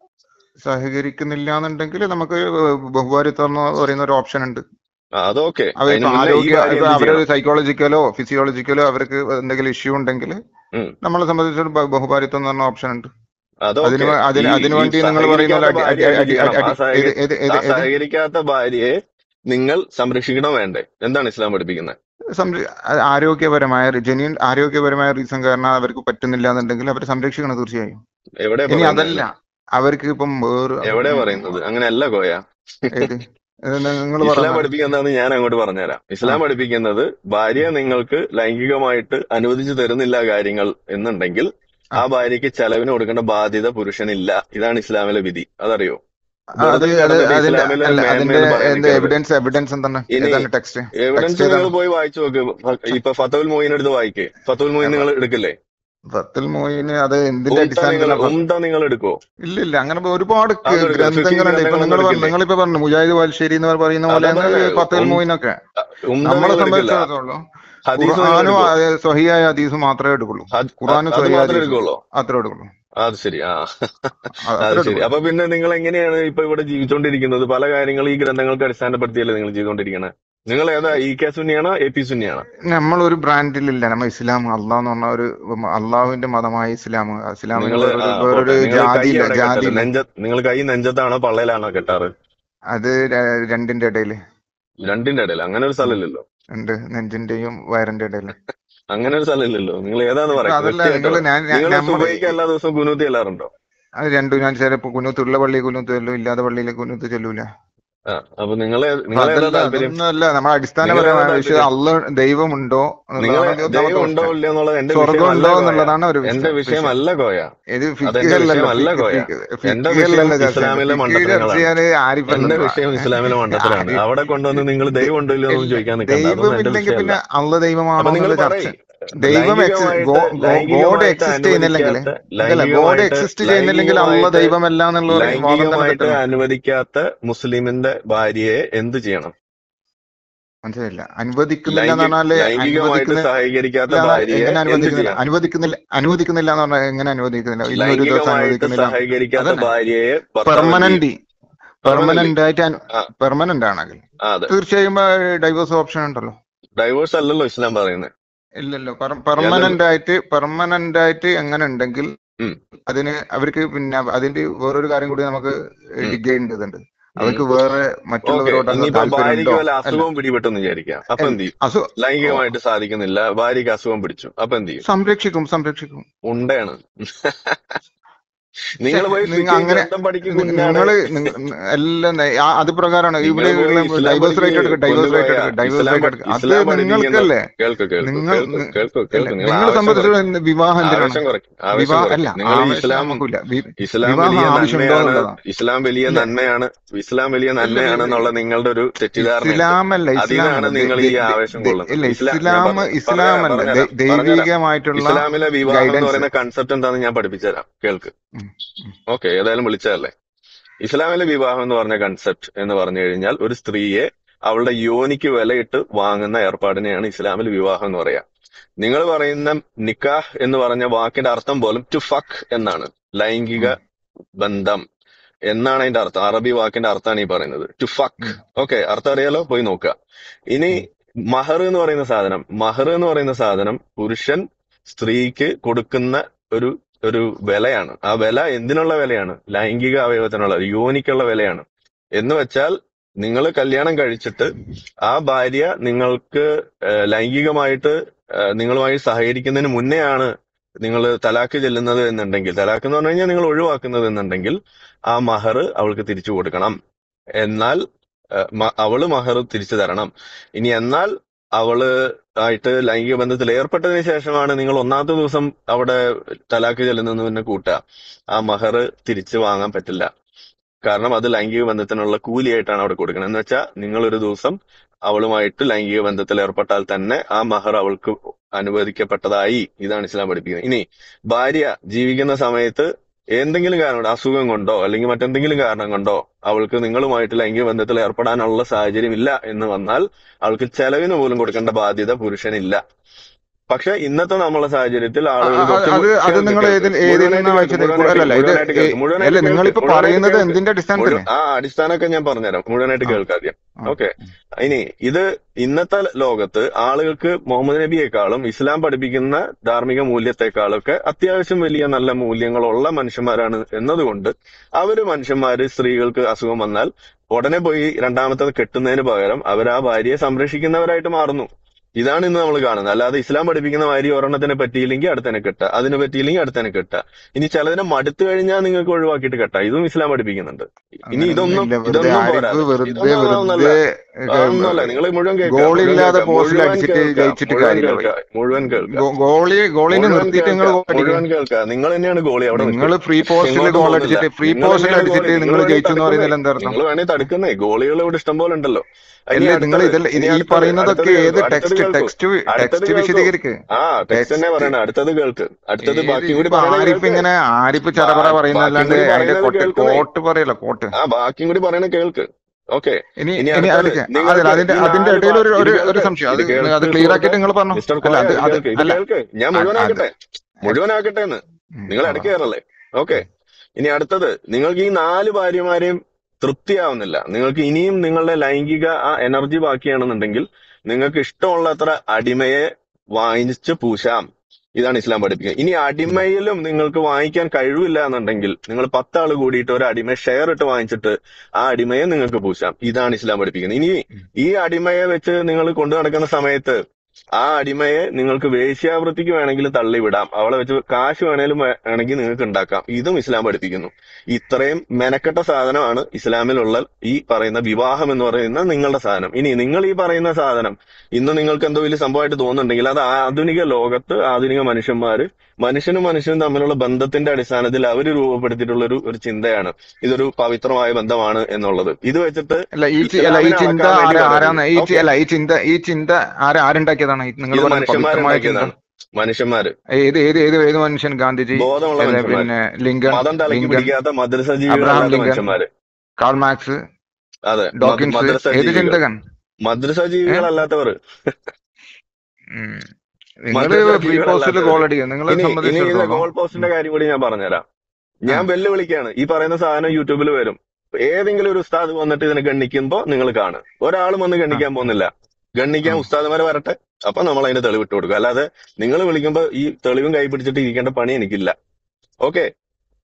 സഹകരിക്കുന്നില്ല എന്നുണ്ടെങ്കിൽ നമുക്ക് ബഹുഭാരിത്വം എന്ന് പറയുന്ന ഒരു ഓപ്ഷൻ ഉണ്ട് ആ, അതൊക്കെ അവർ അതിന് ഇപ്പൊ മുന്നേ ഈ ആരോഗ്യ ഭാര്യ ഇപ്പൊ എന്ത് അവരൊരു ചെയ്യണം സൈക്കോളജിക്കലോ ഫിസിയോളജിക്കലോ അവർക്ക് എന്തെങ്കിലും ഇഷ്യൂ ഉണ്ടെങ്കിൽ ഉം, നമ്മളെ സംബന്ധിച്ചൊരു ബ- ബഹുഭാരിത്വം എന്ന് പറഞ്ഞ ഓപ്ഷൻ ഉണ്ട് അതിന് അതൊക്കെ വേ- ഈ അതിന് അതിനു ഈ വേണ്ടി നിങ്ങൾ പറയുന്ന പോലെ സഹകരിക്കാത്ത അടി അടി ഭാര്യ അടി എന്ത് അടി ചെയ്യണം ആ അടി സഹകരി ഏത് ഏത് ആ ഏത് ഏത് സഹകരിക്കാത്ത ഭാര്യയെ നിങ്ങൾ സംരക്ഷിക്കണോ വേണ്ടേ എന്താണ് ഇസ്ലാം പഠിപ്പിക്കുന്നത് സംര ആ- ആരോഗ്യപരമായ ജെന്യൂൻ ആരോഗ്യപരമായ റീസൺ കാരണം അവർക്ക് പറ്റുന്നില്ല എന്നുണ്ടെങ്കിൽ അവർ സംരക്ഷിക്കണം തീർച്ചയായും എവിടെ ഇനി പറയുന്നത് അതല്ല അവർക്ക് ഇപ്പം വേറെ എവിടെ പറയുന്നത് അങ്ങനെയല്ല കോയ ഏത് നിങ്ങൾ ഇസ്ലാം പറഞ്ഞ പഠിപ്പിക്കുന്നതെന്ന് ഞാൻ അങ്ങോട്ട് പറഞ്ഞുതരാം ആ ഇസ്ലാം പഠിപ്പിക്കുന്നത് ഭാര്യ നിങ്ങൾക്ക് ലൈംഗികമായിട്ട് അനുവദിച്ചു തരുന്നില്ല കാര്യങ്ങൾ എന്നുണ്ടെങ്കിൽ ആ ആ ഭാര്യയ്ക്ക് ചെലവിന് കൊടുക്കേണ്ട ബാധ്യത പുരുഷനില്ല ഇതാണ് ഇസ്ലാമിലെ വിധി അതറിയോ ആ, അത് വെറുതെ അത് കിടന്നിട്ട് അതിന്റെ ഇസ്ലാമിലെ അല്ല അതിന്റെ മേന്മയെന്ന് പറയാൻ എന്ത് നിൽക്കരുത് എവിഡൻസ് എവിഡൻസ് എന്താണ് ഇനി ഏതാണ് ടെക്സ്റ്റ് എവിഡൻസ് ടെക്സ്റ്റ് നിങ്ങൾ ഏതാണ് പോയി വായിച്ചു നോക്ക് ഫ- ഇപ്പൊ ഫത്തുൽ മോയിൻ എടുത്ത് വായിക്കേ ഫത്തുൽ മോയിൻ നിങ്ങൾ എടുക്കില്ലേ ഫത്തുൽ മോയിന് അത് എന്തിന്റെ ഉംത നിങ്ങൾ അടിസ്ഥാനത്തിലാണ് ഫ- ഉംത നിങ്ങൾ എടുക്കോ ഇല്ല ഇല്ല അങ്ങനെ ഒരുപാട് ക- അതെടുക്കുക ഫിഖി ഗ്രന്ഥങ്ങളുണ്ട് ഇപ്പൊ ഗ്രന്ഥങ്ങളൊന്നും നിങ്ങൾ എടുക്കില്ലേ നിങ്ങളിപ്പോ പറഞ്ഞു മുജാഹിദ് വാൽശ്ശേരി എന്ന് പറയുന്ന അതാ പോലെയാണ് പറഞ്ഞേ ഫത്തുൽ ഉം മോയിനൊക്കെ ഉംത നമ്മളെ നിങ്ങൾ എടുക്കില്ല സംബന്ധിച്ചിടത്തോളം ഹദീസ് നിങ്ങൾ ഖുർആാനും എടുക്കോ അത് സ്വഹിയായ ഹദീസും മാത്രമേ എടുക്കുള്ളൂ ഹദ്- ഖുർആാനും അത് സ്വഹിയായ മാത്രമേ ഹദീസും എടുക്കുള്ളൂ അത്രേ എടുക്കുള്ളൂ അത് ശരി ആ അ- അത് അത്രേ ശരി എടുക്കുള്ളൂ അപ്പൊ പിന്നെ നിങ്ങൾ എങ്ങനെയാണ് ഇപ്പൊ ഇവിടെ ജീവിച്ചുകൊണ്ടിരിക്കുന്നത് പല കാര്യങ്ങളും ഈ ഗ്രന്ഥങ്ങൾക്ക് അടിസ്ഥാനപ്പെടുത്തിയല്ലേ നിങ്ങൾ ചെയ്തുകൊണ്ടിരിക്കണേ നിങ്ങൾ ഏതാ ഇ കെ സുന്നിയാണോ എ പി സുന്നിയാണോ നമ്മൾ ഒരു ബ്രാൻഡിലില്ല നമ്മ ഇസ്ലാം അള്ളാഹ് എന്ന് പറഞ്ഞ ഒരു അള്ളാഹുവിന്റെ മതമായ ഇസ്ലാം ഇസ്ലാമിന് നിങ്ങൾ വേറൊരു ആ വേറൊരു പോട്ടെ നിങ്ങൾ കൈ ജാതിയില്ല എവിടെ കെട്ടല് ജാതിയില്ല നെഞ്ച നിങ്ങൾ കൈ നെഞ്ചത്താണോ പള്ളയിലാണോ കെട്ടാറ് അത് ര- രണ്ടിന്റെ ഇടയിൽ രണ്ടിന്റെ ഇടയിൽ അങ്ങനെ ഒരു സ്ഥലമില്ലല്ലോ ഉണ്ട് നെഞ്ചിന്റെയും വയറിന്റെ ഇടയിൽ അങ്ങനെ ഒരു സ്ഥലമില്ലല്ലോ നിങ്ങൾ ഏതാന്ന് ഇപ്പൊ പറയും അതല്ല വൃത്തിയായിട്ടോ നിങ്ങൾ ഞാൻ നിങ്ങൾ നമ്മൾ സുബൈക്ക് എല്ലാ ദിവസവും കുനൂത്തി ചെല്ലാറുണ്ടോ അത് രണ്ടും ഞാൻ ചിലപ്പോ കുന്നൂത്തുള്ള പള്ളി കുന്നൂത്ത് ചെല്ലും ഇല്ലാത്ത പള്ളിയിൽ കുന്നൂത്ത് ചെല്ലൂല ആ അപ്പൊ നിങ്ങൾ അപ്പൊ നിങ്ങൾ ഏതാ അതല്ല താല്പര്യം അതൊന്നും അല്ല നമ്മുടെ നിങ്ങൾ ഏതാ അടിസ്ഥാനപരമായ വിഷയം താല്പര്യം അള്ള ദൈവമുണ്ടോ നിങ്ങൾ എന്നുള്ളതാണ് ഇത് ദൈവം ഒന്നാമത്തെ ഉണ്ടോ ക്വസ്റ്റ്യൻ ഇല്ലയോ എന്നുള്ളത് എന്റെ സ്വർഗം വിഷയമല്ല ഉണ്ടോ കോയ എന്നുള്ളതാണ് ഒരു എന്റെ വിഷയം വിഷയം വിഷയമല്ല കോയ ഇത് അതെന്റെ ഫിക്കുകല്ലല്ലോ വിഷയമല്ല ഫിക്ക് കോയ ഫിക്ക് എന്റെ വിഷയം ഫിക്കുകയല്ലല്ലോ ചർച്ച ചെയ്യുന്നത് ഇസ്ലാമിലെ ഫിക്ക് ചർച്ച മണ്ടത്തരങ്ങളാണ് ചെയ്യാൻ എന്റെ ആരിഫല്ലല്ലോ വിഷയം ഇസ്ലാമിലെ മണ്ടത്തരാണ് ആരിഫ് അവിടെ കൊണ്ടുവന്ന് നിങ്ങൾ ദൈവം ഉണ്ടോ ഇല്ലയോ എന്നൊന്നും ഇല്ല ചോദിക്കാൻ നിൽക്കണ്ട അതൊന്നും എന്റെ ദൈവമില്ലെങ്കിൽ വിഷയമല്ല പിന്നെ അള്ള അപ്പൊ ദൈവമാണോ നിങ്ങൾ എന്നുള്ള ചർച്ച പറയ് ദൈവം എക്സിസ്റ്റ് ലൈംഗികമായിട്ട് ഗോഡ് ലൈംഗികമായിട്ട് എക്സിസ്റ്റ് ചെയ്യുന്നില്ലെങ്കിൽ അനുവദിക്കാത്ത ഇതല്ല ഗോഡ് ലൈംഗികമായിട്ട് എക്സിസ്റ്റ് ചെയ്യുന്നില്ലെങ്കിൽ അള്ള ലൈംഗികമായിട്ട് ദൈവമല്ല എന്നുള്ള ഒരു വാദം തന്നെ ലൈംഗികമായിട്ട് തെറ്റണം അനുവദിക്കാത്ത മുസ്ലിമിന്റെ ഭാര്യയെ എന്ത് ചെയ്യണം മനസ്സിലായില്ല അനുവദിക്കുന്നില്ല എന്ന് ലൈംഗിക പറഞ്ഞാല് ലൈംഗികമായിട്ട് അനുവദിക്കുന്ന സഹകരിക്കാത്ത ഇല്ല ഭാര്യയെ എങ്ങനെ എന്ത് അനുവദിക്കുന്നില്ല ചെയ്യണം അനുവദിക്കുന്നില്ല അനുവദിക്കുന്നില്ല എന്ന് പറഞ്ഞാൽ എങ്ങനെ അനുവദിക്കുന്നില്ല ഇന്നൊരു ദിവസം ലൈംഗികമായിട്ട് അനുവദിക്കുന്നില്ല സഹകരിക്കാത്ത അതന്നെ ഭാര്യയെ ഭർത്താവ് എന്ത് പെർമനന്റ് ചെയ്യും പെർമനന്റ് പെർമനന്റ് ആയിട്ട് ആ പെർമനന്റ് ആണെങ്കിൽ ആ, അതെ തീർച്ചയായും ഡൈവേഴ്സ് ഓപ്ഷൻ ഉണ്ടല്ലോ ഡൈവോഴ്സ് അല്ലല്ലോ ഇസ്ലാം പറയുന്നത് ഇല്ലല്ലോ അതല്ല പെർമനന്റ് ആയിട്ട് പെർമനന്റ് ആയിട്ട് എങ്ങനെ ഉണ്ടെങ്കിൽ ഉം അതിന് അവർക്ക് പിന്നെ അതിന്റെ വേറൊരു കാര്യം കൂടി നമുക്ക് ഉം ഡിഗ് ചെയ്യേണ്ടതുണ്ട് അവർക്ക് വേറെ ഓക്കെ മറ്റുള്ളവരോട് അങ്ങനെ ഇനിയിപ്പോ ഭാര്യയ്ക്ക് താല്പര്യമുണ്ടോ വല്ല അല്ല അസുഖവും പിടിപെട്ടെന്ന് വിചാരിക്കാം അപ്പൊ എൻ- എന്ത് ചെയ്യും അസു ഓ, ലൈംഗികമായിട്ട് സാധിക്കുന്നില്ല ഭാര്യയ്ക്ക് അസുഖം പിടിച്ചു അപ്പൊ എന്ത് ചെയ്യും സംരക്ഷിക്കും സംരക്ഷിക്കും ഉണ്ടയാണ് ഛെ, നിങ്ങൾ പോയി നിങ്ങൾ ഫിഖ് അങ്ങനെ ഗ്രന്ഥം പഠിക്കും നി- കുഞ്ഞാട് നിങ്ങള് നിങ്ങ- എല്ലാം ന- ആ, അത് പ്രകാരമാണ് നിങ്ങൾ ഇവിടെ പോയി ഇസ്ലാം ഡൈവേഴ്സ് റേറ്റ് പഠിക്ക് എടുക്കുക ഡൈവേഴ്സ് റേറ്റ് കൊണ്ടുപോയ എടുക്കുക ഡൈവേഴ്സ് ഇസ്ലാം റേറ്റ് പഠി- എടുക്കുക അത് ഇസ്ലാം പഠിപ്പിക്കുന്ന നിങ്ങൾക്കല്ലേ കേൾക്ക് കേൾക്ക് നിങ്ങൾ കേൾക്ക് നി- കേൾക്ക് അല്ല കേൾക്ക് നിങ്ങൾ നിങ്ങളെ ആവേശം സംബന്ധിച്ച് കുറയ്ക്കും വിവാഹം എന്തിനാണ് ആവേശം കുറയ്ക്കും ആവേശം വിവാഹ കുറയ്ക്കും അല്ല നിങ്ങൾ ആവേശം ഇസ്ലാം നമുക്കില്ല വി- ഇസ്ലാം വിവാഹം വലിയ ആവശ്യമുണ്ടോ നന്മയാണ് എന്നുള്ളതാണ് ഇസ്ലാം വലിയ ഇല്ല നന്മയാണ് ഇസ്ലാം വലിയ ഇല്ല ഇല്ല ഇല്ല നന്മയാണെന്നുള്ള നിങ്ങളുടെ ഒരു തെറ്റിദ്ധാരണയുണ്ട് ഇസ്ലാമല്ല അതിനാണ് ഇസ്ലാമല്ല ദേ- നിങ്ങൾ ഈ ദേ- ദേ- ആവേശം ദേ- കൊള്ളുന്നത് ഇല്ല ഇസ്ലാം ഞാൻ ഇസ്ലാം പറഞ്ഞു പറഞ്ഞുതരാം ഇസ്ലാമല്ല ദേ- പറഞ്ഞുതരാം പറഞ്ഞുതരാം ദൈവികമായിട്ടുള്ള ഇസ്ലാമിലെ വിവാഹം എന്ന് ഗൈഡൻസ് പറയുന്ന കൺസെപ്റ്റ് എന്താണെന്ന് ഞാൻ പഠിപ്പിച്ചുതരാം കേൾക്ക് ഉം, ഉം. ഓക്കെ ഏതായാലും വിളിച്ചതല്ലേ ഇസ്ലാമിലെ വിവാഹം എന്ന് പറഞ്ഞ കൺസെപ്റ്റ് എന്ന് പറഞ്ഞു കഴിഞ്ഞാൽ ഒരു സ്ത്രീയെ അവളുടെ യോനിക്ക് വിലയിട്ട് വാങ്ങുന്ന ഏർപ്പാടിനെയാണ് ഇസ്ലാമിൽ വിവാഹം എന്ന് പറയാ നിങ്ങൾ പറയുന്ന നിക്കാഹ് എന്ന് പറഞ്ഞ വാക്കിന്റെ അർത്ഥം പോലും ടു ഫക്ക് എന്നാണ് ലൈംഗിക ഉം, ബന്ധം എന്നാണ് അതിന്റെ അർത്ഥം അറബി വാക്കിന്റെ അർത്ഥമാണ് ഈ പറയുന്നത് ടു ഫക്ക് ഉം, ഓക്കെ അർത്ഥം അറിയാലോ പോയി നോക്കുക ഇനി ഉം. മഹർ എന്ന് പറയുന്ന സാധനം മഹർ എന്ന് പറയുന്ന സാധനം പുരുഷൻ സ്ത്രീക്ക് കൊടുക്കുന്ന ഒരു ഒരു വിലയാണ് ആ വില എന്തിനുള്ള വിലയാണ് ലൈംഗിക അവയവത്തിനുള്ള യോനിക്കുള്ള വിലയാണ് എന്ന് വെച്ചാൽ നിങ്ങൾ കല്യാണം കഴിച്ചിട്ട് ആ ഭാര്യ നിങ്ങൾക്ക് ഏഹ്, ലൈംഗികമായിട്ട് ഏഹ്, നിങ്ങളുമായി സഹകരിക്കുന്നതിന് മുന്നെയാണ് നിങ്ങൾ തലാക്ക് ചെല്ലുന്നത് എന്നുണ്ടെങ്കിൽ തലാക്ക് എന്ന് പറഞ്ഞു കഴിഞ്ഞാൽ നിങ്ങൾ ഒഴിവാക്കുന്നത് എന്നുണ്ടെങ്കിൽ ആ മഹർ അവൾക്ക് തിരിച്ചു കൊടുക്കണം എന്നാൽ ഏഹ്, മ- അവള് മഹർ തിരിച്ചു തരണം ഇനി എന്നാൽ അവള് ആയിട്ട് ലൈംഗിക ബന്ധത്തിൽ ഏർപ്പെട്ടതിന് ശേഷമാണ് നിങ്ങൾ ഒന്നാമത്തെ ദിവസം അവിടെ തലാക്ക് ചെല്ലുന്നതെന്ന് പിന്നെ കൂട്ടുക ആ മഹർ തിരിച്ചു വാങ്ങാൻ പറ്റില്ല കാരണം അത് ലൈംഗിക ബന്ധത്തിനുള്ള കൂലിയായിട്ടാണ് അവിടെ കൊടുക്കുന്നത് എന്ന് വെച്ചാൽ നിങ്ങൾ ഒരു ദിവസം അവളുമായിട്ട് ലൈംഗിക ബന്ധത്തിൽ ഏർപ്പെട്ടാൽ തന്നെ ആ മഹർ അവൾക്ക് അനുവദിക്കപ്പെട്ടതായി ഇതാണ് ഇസ്ലാം പഠിപ്പിക്കുന്നത് ഇനി ഭാര്യ ജീവിക്കുന്ന സമയത്ത് എന്തെങ്കിലും കാരണം കൊണ്ട് അസുഖം കൊണ്ടോ അല്ലെങ്കിൽ മറ്റെന്തെങ്കിലും കാരണം കൊണ്ടോ അവൾക്ക് നിങ്ങളുമായിട്ട് ലൈംഗിക ബന്ധത്തിൽ ഏർപ്പെടാനുള്ള സാഹചര്യം ഇല്ല എന്ന് വന്നാൽ അവൾക്ക് ചെലവിന് പോലും കൊടുക്കേണ്ട ബാധ്യത പുരുഷനില്ല പക്ഷെ ഇന്നത്തെ നമ്മളെ സാഹചര്യത്തിൽ ആ, ആളുകൾ ആ, കുറച്ച് അത് അത് കേൾക്ക് നിങ്ങൾ കേൾക്ക് ഏതിൽ ഏതിൽ മുഴുവനായിട്ട് നിന്നാ കേൾക്ക് വായിച്ചത് മുഴുവനായിട്ട് അല്ലല്ല ഇത് മുഴുവനായിട്ട് കേൾക്ക് ഏ- മുഴുവനായിട്ട് അല്ല കേൾക്ക് നിങ്ങളിപ്പോ മുഴുവനായിട്ട് പറയുന്നത് കേൾക്ക് എന്തിന്റെ അടിസ്ഥാനത്തില് മുഴുവൻ ആ അടിസ്ഥാനമൊക്കെ ഞാൻ പറഞ്ഞുതരാം മുഴുവനായിട്ട് ആ കേൾക്കാം ആദ്യം ആ ഓക്കെ ഉം, ഇനി ഇത് ഇന്നത്തെ ലോകത്ത് ആളുകൾക്ക് മുഹമ്മദ് നബിയെക്കാളും ഇസ്ലാം പഠിപ്പിക്കുന്ന ധാർമ്മിക മൂല്യത്തെക്കാളൊക്കെ അത്യാവശ്യം വലിയ നല്ല മൂല്യങ്ങളുള്ള മനുഷ്യന്മാരാണ് എന്നതുകൊണ്ട് അവര് മനുഷ്യന്മാര് സ്ത്രീകൾക്ക് അസുഖം വന്നാൽ ഉടനെ പോയി രണ്ടാമത്തത് കെട്ടുന്നതിന് പകരം അവർ ആ ഭാര്യയെ സംരക്ഷിക്കുന്നവരായിട്ട് മാറുന്നു ഇതാണ് ഇന്ന് നമ്മൾ കാണുന്നത് അല്ലാതെ ഇസ്ലാം പഠിപ്പിക്കുന്ന ഭാര്യ ഒരെണ്ണത്തിനെ പറ്റിയില്ലെങ്കിൽ അടുത്തനെ കെട്ടുക അതിനെ പറ്റിയില്ലെങ്കിൽ അടുത്തനെ കെട്ടുക ഇനി ചിലതിനെ മടുത്തു കഴിഞ്ഞാൽ നിങ്ങൾക്ക് ഒഴിവാക്കിയിട്ട് കെട്ടാം ഇതും ഇസ്ലാം പഠിപ്പിക്കുന്നുണ്ട് ഇനി ഇതൊന്നും അങ്ങനെയൊന്നുമില്ല വെറുതെ ഇതൊന്നും ആരിഫ് പോരാതെ വെറുതെ ഇതൊന്നും അതൊന്നല്ല വെറുതെ അതൊന്നുമല്ല നിങ്ങൾ മുഴുവൻ കേൾക്കുക മുഴുവൻ ഗോളില്ലാതെ കേൾക്കുക പോസ്റ്റിൽ മുഴുവൻ അടിച്ചിട്ട് കേൾക്കുക ജയിച്ചിട്ട് മുഴുവൻ കാര്യമില്ല കേൾക്കുക മുഴുവൻ കേൾക്കുക ഗോ- ഗോളി ഗോളിനെ മുഴുവൻ നിർത്തിയിട്ട് നിങ്ങൾ കേൾക്കുക ഗോൾ മുഴുവൻ അടിക്കും കേൾക്കുക നിങ്ങൾ തന്നെയാണ് ഗോളി അവിടെ നിങ്ങൾ നിൽക്കുക ഫ്രീ പോസ്റ്റിൽ എങ്ങോട്ടും ഗോൾ പോകുന്നില്ല അടിച്ചിട്ട് ഫ്രീ നിങ്ങൾ പോസ്റ്റിൽ തന്നെയാണ് ഗോളി അടിച്ചിട്ട് നിങ്ങൾ നിങ്ങൾ വേണേ ജയിച്ചു എന്ന് തടുക്കുന്നേ പറയുന്നതിൽ എന്താ അർത്ഥം നിങ്ങൾ വേണേ തടുക്കുന്നേ ഗോളികൾ ഇവിടെ ഇഷ്ടം പോലെ ഉണ്ടല്ലോ ഇനി അല്ലേ നിങ്ങൾ അടുത്തത് ഇതല്ല ഇത് ഇനി ഈ അടുത്തത് പറയുന്നതൊക്കെ അടുത്തത് ഏത് കേൾക്കൂ അടുത്തത് ടെക്സ്റ്റ് കേൾക്കൂ ടെക്സ്റ്റ് അടുത്തത് ടെക്സ്റ്റ് കേൾക്കൂ വിശദീകരിക്ക് ആ ടെക്സ്റ്റ് തന്നെ ടെക്സ്റ്റ് പറയണ അടുത്തത് കേൾക്ക് അടുത്തത് ഏത് ബാക്കിയും കൂടി ഇതിപ്പോ പറയണ ആരിഫ് കേൾക്ക് ഇങ്ങനെ ആരിഫ് ചറപറ ബാ- ബാക്കിയും പറയുന്നതല്ലാണ്ട് കൂടി അതിന്റെ പറയുന്നത് കോട്ട് കേൾക്കുന്നേ കോട്ട് പറയല്ല കോട്ട് ആ ബാക്കിയും കൂടി പറയണ കേൾക്ക് ഓക്കെ ഇനി ഇനി ഇനി അടുത്തത് അതിലേക്ക് അതിൽ നിങ്ങൾക്ക് അതിന്റെ ഈ അതിന്റെ നാല് ഇടയിൽ ഭാ ഒരു ഇത് ഒരു ഒരു കേൾക്ക് സംശയം ഇത് അത് കേൾക്ക് അത് ക്ലിയർ സുഹൃത്തെ ആക്കിയിട്ട് നിങ്ങൾ പറഞ്ഞു മിസ്റ്റർ അല്ല കോയ അത് ഇത് അത് കേൾക്ക് ഇത് അല്ല കേൾക്ക് ഞാൻ അത് അത് മുഴുവനാക്കട്ടെ ഉം, മുഴുവനാക്കട്ടെ എന്ന് ഉം, നിങ്ങൾ പറ ഇടയ്ക്ക് കയറല്ലേ ഓക്കെ ഉം, ഇനി അടുത്തത് നിങ്ങൾക്ക് ഈ നാല് ഭാര്യമാരെയും തൃപ്തിയാവുന്നില്ല നിങ്ങൾക്ക് ഇനിയും നിങ്ങളുടെ ലൈംഗിക ആ എനർജി ബാക്കിയാണെന്നുണ്ടെങ്കിൽ നിങ്ങൾക്ക് ഇഷ്ടമുള്ളത്ര അടിമയെ വാങ്ങിച്ച് പൂശാം ഇതാണ് ഇസ്ലാം പഠിപ്പിക്കുന്നത് ഇനി ഉം, അടിമയിലും നിങ്ങൾക്ക് വാങ്ങിക്കാൻ കഴിവില്ല എന്നുണ്ടെങ്കിൽ നിങ്ങൾ പത്താള് കൂടിയിട്ട് ഒരു അടിമ ഷെയർ ഇട്ട് വാങ്ങിച്ചിട്ട് ആ അടിമയെ നിങ്ങൾക്ക് പൂശാം ഇതാണ് ഇസ്ലാം പഠിപ്പിക്കുന്നത് ഇനി ഉം. ഈ അടിമയെ വെച്ച് നിങ്ങൾ കൊണ്ടു നടക്കുന്ന സമയത്ത് ആ അടിമയെ നിങ്ങൾക്ക് വേശ്യാവൃത്തിക്ക് വേണമെങ്കിൽ തള്ളിവിടാം അവളെ വെച്ച് കാശ് വേണേലും വേ- വേണമെങ്കിൽ നിങ്ങൾക്ക് ഉണ്ടാക്കാം ഇതും ഇസ്ലാം പഠിപ്പിക്കുന്നു ഇത്രയും മെനക്കെട്ട സാധനമാണ് ഇസ്ലാമിലുള്ള ഈ പറയുന്ന വിവാഹം എന്ന് പറയുന്ന നിങ്ങളുടെ സാധനം ഇനി നിങ്ങൾ ഈ പറയുന്ന സാധനം ഇന്ന് നിങ്ങൾക്ക് എന്തോ വലിയ സംഭവമായിട്ട് തോന്നുന്നുണ്ടെങ്കിൽ അത് ആധുനിക ലോകത്ത് ആധുനിക മനുഷ്യന്മാര് മനുഷ്യനും മനുഷ്യനും തമ്മിലുള്ള ബന്ധത്തിന്റെ അടിസ്ഥാനത്തിൽ അവർ രൂപപ്പെടുത്തിയിട്ടുള്ള ഒരു ഒരു ചിന്തയാണ് ഇതൊരു പവിത്രമായ ബന്ധമാണ് എന്നുള്ളത് ഇത് വെച്ചിട്ട് അല്ല ഈ ചി- അല്ല ഈ ഇസ്ലാമിനെ ചിന്ത അളക്കാൻ വേണ്ടി ആരാ പറയരുത് ആരാന്ന് ഈ ചി- ഓക്കെ അല്ല ഈ ചിന്ത ഈ ചിന്ത ആരാ ആരുണ്ടാക്കിയതാണ് നിങ്ങൾ ഇത് പറയുന്ന പവിത്രമായ ചിന്ത മനുഷ്യന്മാരുണ്ടാക്കിയതാണ് മനുഷ്യന്മാര് ഏത് ഏത് ഏത് ഏത് മനുഷ്യൻ ഗാന്ധിജി ബോധമുള്ള ഏത് മനുഷ്യന്മാര് പിന്നെ ലിങ്കൺ മതം തലയ്ക്ക് ലിങ്കൺ പിടിക്കാത്ത മദ്രസ അബ്രഹാം ജീവികളല്ലാത്ത ലിങ്കൺ മനുഷ്യന്മാര് കാൾ മാക്സ് അതെ മദ് ഡോക്കിൻസ് മദ്രസ ഏത് ജീവികൾ ചിന്തകൻ മദ്രസ ഏ ജീവികളല്ലാത്തവർ നിങ്ങൾ മദ്രസ ഫ്രീ പോസ്റ്റിൽ ജീവികളല്ലാത്തവര് ഗോൾ അടിക്കുക നിങ്ങളെ ഇനി ഇനി ഇതിന്റെ സംബന്ധിച്ചിടത്തോളം ഗോൾ പോസ്റ്റിന്റെ ഉം, കാര്യം കൂടി ഞാൻ പറഞ്ഞുതരാം ആ ഞാൻ വെല്ലുവിളിക്കാണ് ഈ പറയുന്ന സാധനം യൂട്യൂബിൽ വരും ഏതെങ്കിലും ഒരു ഉസ്താദ് വന്നിട്ട് ഇതിനെ ഗണ്ണിക്കുമ്പോ നിങ്ങൾ കാണും ഒരാളും വന്ന് ആ ഗണ്ണിക്കാൻ പോകുന്നില്ല ഗണ്ണിക്കാൻ ആ ഉസ്താദുമാരെ വരട്ടെ അപ്പൊ നമ്മൾ അതിന് തെളിവിട്ട് കൊടുക്കും അല്ലാതെ നിങ്ങൾ വിളിക്കുമ്പോ ഈ തെളിവും കൈ പിടിച്ചിട്ട് ഇരിക്കേണ്ട പണി എനിക്കില്ല ഓക്കെ